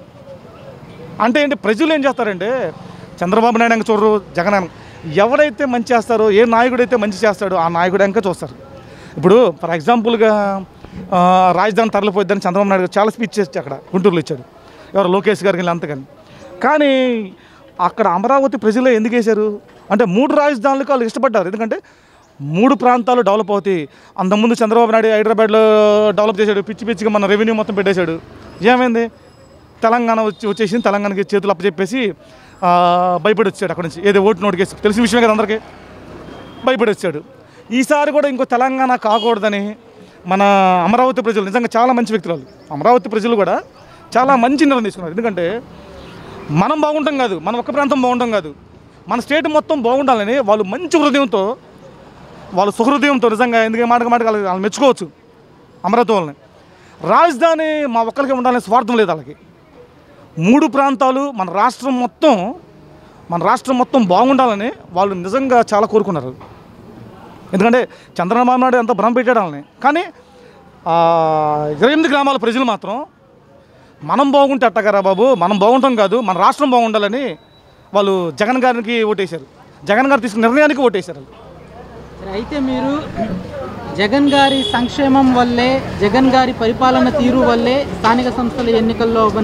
అంటే ఏంటి ప్రజలు ఏం చేస్తారంటే చంద్రబాబు నాయుడు అంక చూడరు జగన్ అంక ఎవరైతే మంచి చేస్తారో ఏ నాయకుడైతే మంచి చేస్తాడో ఆ నాయకుడు అంక చూస్తారు ఇప్పుడు ఫర్ ఎగ్జాంపుల్గా ఆ, రాజధాని తరలిపోయిద్దని చంద్రబాబు నాయుడు గారు చాలా స్పీచ్ చేసి అక్కడ గుంటూరులో ఇచ్చాడు ఎవరు లోకేష్ గారికి వీళ్ళు అంతకని కానీ అక్కడ అమరావతి ప్రజలే ఎందుకు వేశారు అంటే మూడు రాజధానులకు వాళ్ళు ఇష్టపడ్డారు ఎందుకంటే మూడు ప్రాంతాలు డెవలప్ అవుతాయి అంతకుముందు చంద్రబాబు నాయుడు హైదరాబాద్లో డెవలప్ చేశాడు పిచ్చి పిచ్చిగా మన రెవెన్యూ మొత్తం పెట్టేశాడు ఏమైంది తెలంగాణ వచ్చి వచ్చేసింది తెలంగాణకి చేతులు అప్పచెప్పేసి ఆ, భయపడి వచ్చాడు అక్కడ నుంచి ఏదో ఓటు నోటికేసి తెలిసిన విషయమే కదా అందరికీ భయపడి వచ్చాడు ఈసారి కూడా ఇంకో తెలంగాణ కాకూడదని మన అమరావతి ప్రజలు నిజంగా చాలా మంచి వ్యక్తులు వాళ్ళు అమరావతి ప్రజలు కూడా చాలా మంచి నిర్ణయం తీసుకున్నారు ఎందుకంటే మనం బాగుంటాం కాదు మన ఒక్క ప్రాంతం బాగుంటాం కాదు మన స్టేట్ మొత్తం బాగుండాలని వాళ్ళు మంచి హృదయంతో వాళ్ళు సుహృదయంతో నిజంగా ఎందుకంటే మాటకు మాటకు వాళ్ళకి వాళ్ళు మెచ్చుకోవచ్చు అమరావతి వాళ్ళని రాజధాని మా ఒక్కరికి ఉండాలనే స్వార్థం లేదు వాళ్ళకి మూడు ప్రాంతాలు మన రాష్ట్రం మొత్తం మన రాష్ట్రం మొత్తం బాగుండాలని వాళ్ళు నిజంగా చాలా కోరుకున్నారు ఎందుకంటే చంద్రబాబు నాయుడు ఎంత భ్రమ పెట్టాడు వాళ్ళని కానీ ఆ, ఇరవై ఎనిమిది గ్రామాల ప్రజలు మాత్రం మనం బాగుంటే అట్టగారా బాబు మనం బాగుంటాం కాదు మన రాష్ట్రం బాగుండాలని వాళ్ళు జగన్ గారికి ఓటేశారు జగన్ గారు తీసుకున్న నిర్ణయానికి ఓటేశారు వాళ్ళు సరే, అయితే మీరు జగన్ గారి సంక్షేమం వల్లే జగన్ గారి పరిపాలన తీరు వల్లే స్థానిక సంస్థల ఎన్నికల్లో అవని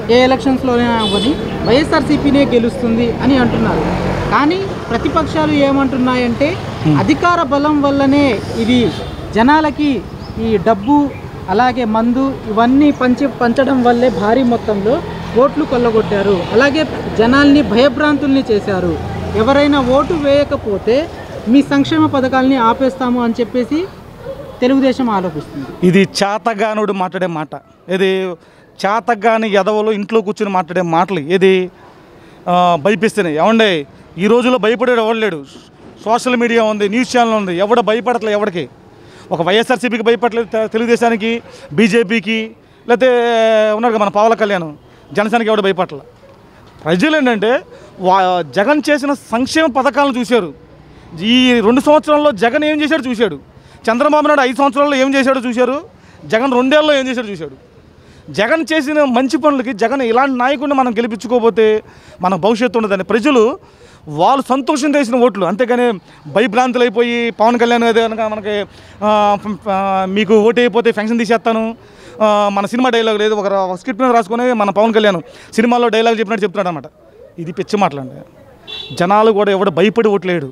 ఏ ఎలక్షన్స్లోనే అవ్వని వైఎస్ఆర్సీపీనే గెలుస్తుంది అని అంటున్నారు కానీ ప్రతిపక్షాలు ఏమంటున్నాయంటే అధికార బలం వల్లనే ఇది జనాలకి ఈ డబ్బు అలాగే మందు ఇవన్నీ పంచి పంచడం వల్లే భారీ మొత్తంలో ఓట్లు కొల్లగొట్టారు అలాగే జనాల్ని భయభ్రాంతుల్ని చేశారు ఎవరైనా ఓటు వేయకపోతే మీ సంక్షేమ పథకాలని ఆపేస్తాము అని చెప్పేసి తెలుగుదేశం ఆలోచిస్తుంది ఇది చేతగానుడు మాట్లాడే మాట ఇది చేతగాని ఎదవలు ఇంట్లో కూర్చొని మాట్లాడే మాటలు ఇది ఆ, భయపిస్తున్నాయి ఏమండే ఈ రోజుల్లో భయపడేడు ఎవడు లేడు సోషల్ మీడియా ఉంది న్యూస్ ఛానల్ ఉంది ఎవడ భయపడట్లేదు ఎవరికి ఒక వైఎస్ఆర్సీపీకి భయపడలేదు తె- తెలుగుదేశానికి బీజేపీకి లేకపోతే ఉన్నారు కదా మన పవల కళ్యాణ్ జనసేనకి ఎవడు భయపడలే ప్రజలు ఏంటంటే వా జగన్ చేసిన సంక్షేమ పథకాలను చూశారు ఈ రెండు సంవత్సరాల్లో జగన్ ఏం చేశాడు చూశాడు చంద్రబాబు నాయుడు ఐదు సంవత్సరాల్లో ఏం చేశాడో చూశారు జగన్ రెండేళ్ళలో ఏం చేశాడో చూశాడు జగన్ చేసిన మంచి పనులకి జగన్ ఇలాంటి నాయకుడిని మనం గెలిపించుకోకపోతే మన భవిష్యత్తు ఉండదని ప్రజలు వాళ్ళు సంతోషం చేసిన ఓట్లు అంతేగాని భయభ్రాంతులు అయిపోయి పవన్ కళ్యాణ్ ఏదో కనుక మనకి ఆ, ఆ, మీకు ఓటు అయిపోతే ఫంక్షన్ తీసేస్తాను ఆ, మన సినిమా డైలాగ్ లేదు ఒక రా- స్క్రిప్ట్ మీద రాసుకొని మన పవన్ కళ్యాణ్ సినిమాలో డైలాగ్ చెప్పినట్టు చెప్తున్నాడు అనమాట ఇది పిచ్చి మాటలండి జనాలు కూడా ఎవడు భయపడి ఓట్లేడు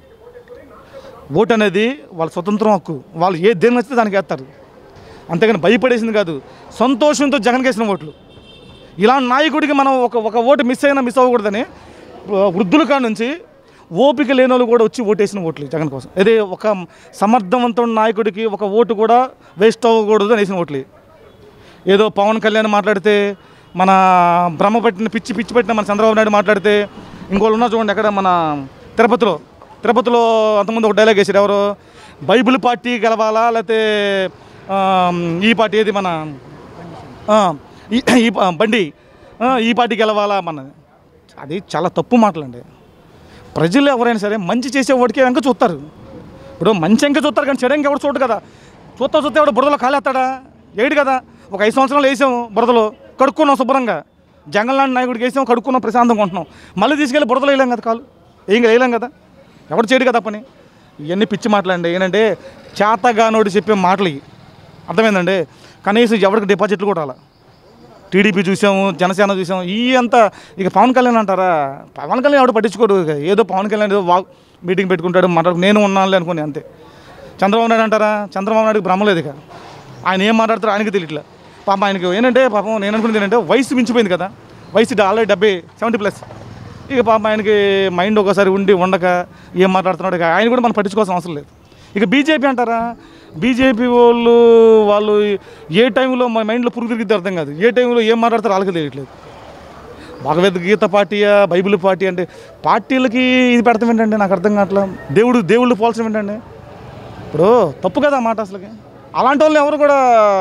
ఓటు అనేది వాళ్ళ స్వతంత్రం హక్కు వాళ్ళు ఏ దేని నచ్చితే దానికి వేస్తారు అంతేగాని భయపడేసింది కాదు సంతోషంతో జగన్ వేసిన ఓట్లు ఇలాంటి నాయకుడికి మనం ఒక ఒక ఓటు మిస్ అయినా మిస్ అవ్వకూడదని ఆ, వృద్ధుల కాడ నుంచి ఓపిక లేని వాళ్ళు కూడా వచ్చి ఓటేసిన ఓట్లు జగన్ కోసం అదే ఒక సమర్థవంతమైన నాయకుడికి ఒక ఓటు కూడా వేస్ట్ అవ్వకూడదు అని వేసిన ఓట్లు ఏదో పవన్ కళ్యాణ్ మాట్లాడితే మన భ్రమ పట్టిన పిచ్చి పిచ్చి పెట్టిన మన చంద్రబాబు నాయుడు మాట్లాడితే ఇంకోళ్ళు ఉన్నారు చూడండి అక్కడ మన తిరుపతిలో తిరుపతిలో అంతకుముందు ఒక డైలాగ్ వేసారు ఎవరు బైబిల్ పార్టీ గెలవాలా లేకపోతే ఆ, ఈ పార్టీ ఏది మన ఆ, ఈ- ఈ ప- బండి ఆ, ఈ పార్టీ గెలవాలా మన అది చాలా తప్పు మాటలండి ప్రజలు ఎవరైనా సరే మంచి చేసే వాడికి వెంక చూస్తారు ఇప్పుడు మంచి ఎంక చూస్తారు కానీ చెడు ఎంక ఎవడు చూడు కదా చూస్తా చూస్తే ఎవడు బురదలో కాలేస్తాడా ఏడు కదా ఒక ఐదు సంవత్సరాలు వేసాము బురదలో కడుక్కున్నాం శుభ్రంగా జంగల్ లాంటి నాయకుడికి వేసాం కడుక్కున్నాం ప్రశాంతంగా ఉంటున్నాం మళ్ళీ తీసుకెళ్ళి బురదలో వేయలేం కదా కాలు ఏం వేయలేం కదా ఎవడు చేయడు కదా పని ఇవన్నీ పిచ్చి మాటలండి ఏంటంటే చేతగానోడు చెప్పే మాటలు ఇవి అర్థమైందండి కనీసం ఎవరికి డిపాజిట్లు కూడా రాలా టీడీపీ చూసాము జనసేన చూసాము ఈ అంతా ఇక పవన్ కళ్యాణ్ అంటారా పవన్ కళ్యాణ్ ఎవడు పట్టించుకోడు ఇక ఏదో పవన్ కళ్యాణ్ ఏదో వా మీటింగ్ పెట్టుకుంటాడు మాట్లాడు నేను ఉన్నానులే అనుకుని అంతే చంద్రబాబు నాయుడు అంటారా చంద్రబాబు నాయుడుకి భ్రమలేదు ఇక ఆయన ఏం మాట్లాడతారో ఆయనకి తెలియట్లే పాపం ఆయనకి ఏంటంటే పాపం నేను అనుకునేది ఏంటంటే వయసు మించిపోయింది కదా వయసు ఆల్రెడీ డెబ్బై సెవెంటీ ప్లస్ ఇక పాపం ఆయనకి మైండ్ ఒకసారి ఉండి ఉండక ఏం మాట్లాడుతున్నాడు ఇక ఆయన కూడా మనం పట్టించుకోవాల్సిన అవసరం లేదు ఇక బీజేపీ అంటారా బీజేపీ వాళ్ళు వాళ్ళు ఏ టైంలో మా మైండ్లో పురుగు తిరిగితే అర్థం కాదు ఏ టైంలో ఏం మాట్లాడతారో వాళ్ళకి తెలియట్లేదు భగవద్గీత పార్టీయా బైబిల్ పార్టీ అంటే పార్టీలకి ఇది పెడతాం ఏంటంటే నాకు అర్థం కావట్లేదు దేవుడు దేవుళ్ళు పోల్చడం ఏంటండి ఇప్పుడు తప్పు కదా ఆ మాట అసలుకి అలాంటి వాళ్ళు ఎవరు కూడా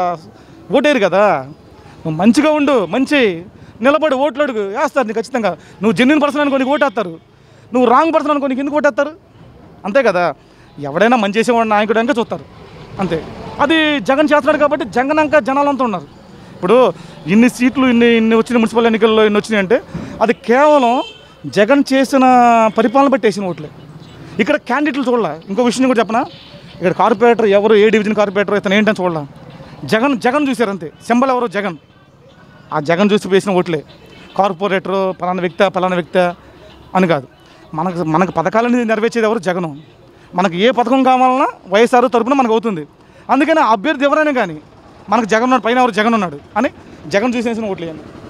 ఓటేరు కదా నువ్వు మంచిగా ఉండు మంచి నిలబడి ఓట్లు అడుగు వేస్తారు నీకు ఖచ్చితంగా నువ్వు జెన్యున్ పర్సన్ అనుకో నీకు ఓటేస్తారు నువ్వు రాంగ్ పర్సన్ అనుకో నీకు ఎందుకు ఓటేస్తారు అంతే కదా ఎవడైనా మంచి చేసేవాడు నాయకుడు అంక చూస్తారు అంతే అది జగన్ చేస్తున్నాడు కాబట్టి జగన్ అంక జనాలంతా ఉన్నారు ఇప్పుడు ఇన్ని సీట్లు ఇన్ని ఇన్ని వచ్చిన మున్సిపల్ ఎన్నికల్లో ఇన్ని వచ్చినాయి అంటే అది కేవలం జగన్ చేసిన పరిపాలన బట్టి వేసిన ఓట్లే ఇక్కడ క్యాండిడేట్లు చూడాల ఇంకో విషయం కూడా చెప్పనా ఇక్కడ కార్పొరేటర్ ఎవరు ఏ డివిజన్ కార్పొరేటర్ ఇతను ఏంటని చూడాల జగన్ జగన్ చూశారు అంతే సింబల్ ఎవరు జగన్ ఆ జగన్ చూసి వేసిన ఓట్లే కార్పొరేటర్ పలానా వ్యక్తి పలానా వ్యక్తి అని కాదు మనకు మనకు పథకాలని నెరవేర్చేది ఎవరు జగను మనకు ఏ పథకం కావాలన్నా వైఎస్ఆర్ తరపున మనకు అవుతుంది అందుకని ఆ అభ్యర్థి ఎవరైనా కానీ మనకు జగన్ ఉన్నాడు పైన ఎవరు జగన్ ఉన్నాడు అని జగన్ చూసేసిన ఓట్లు ఇవ్వండి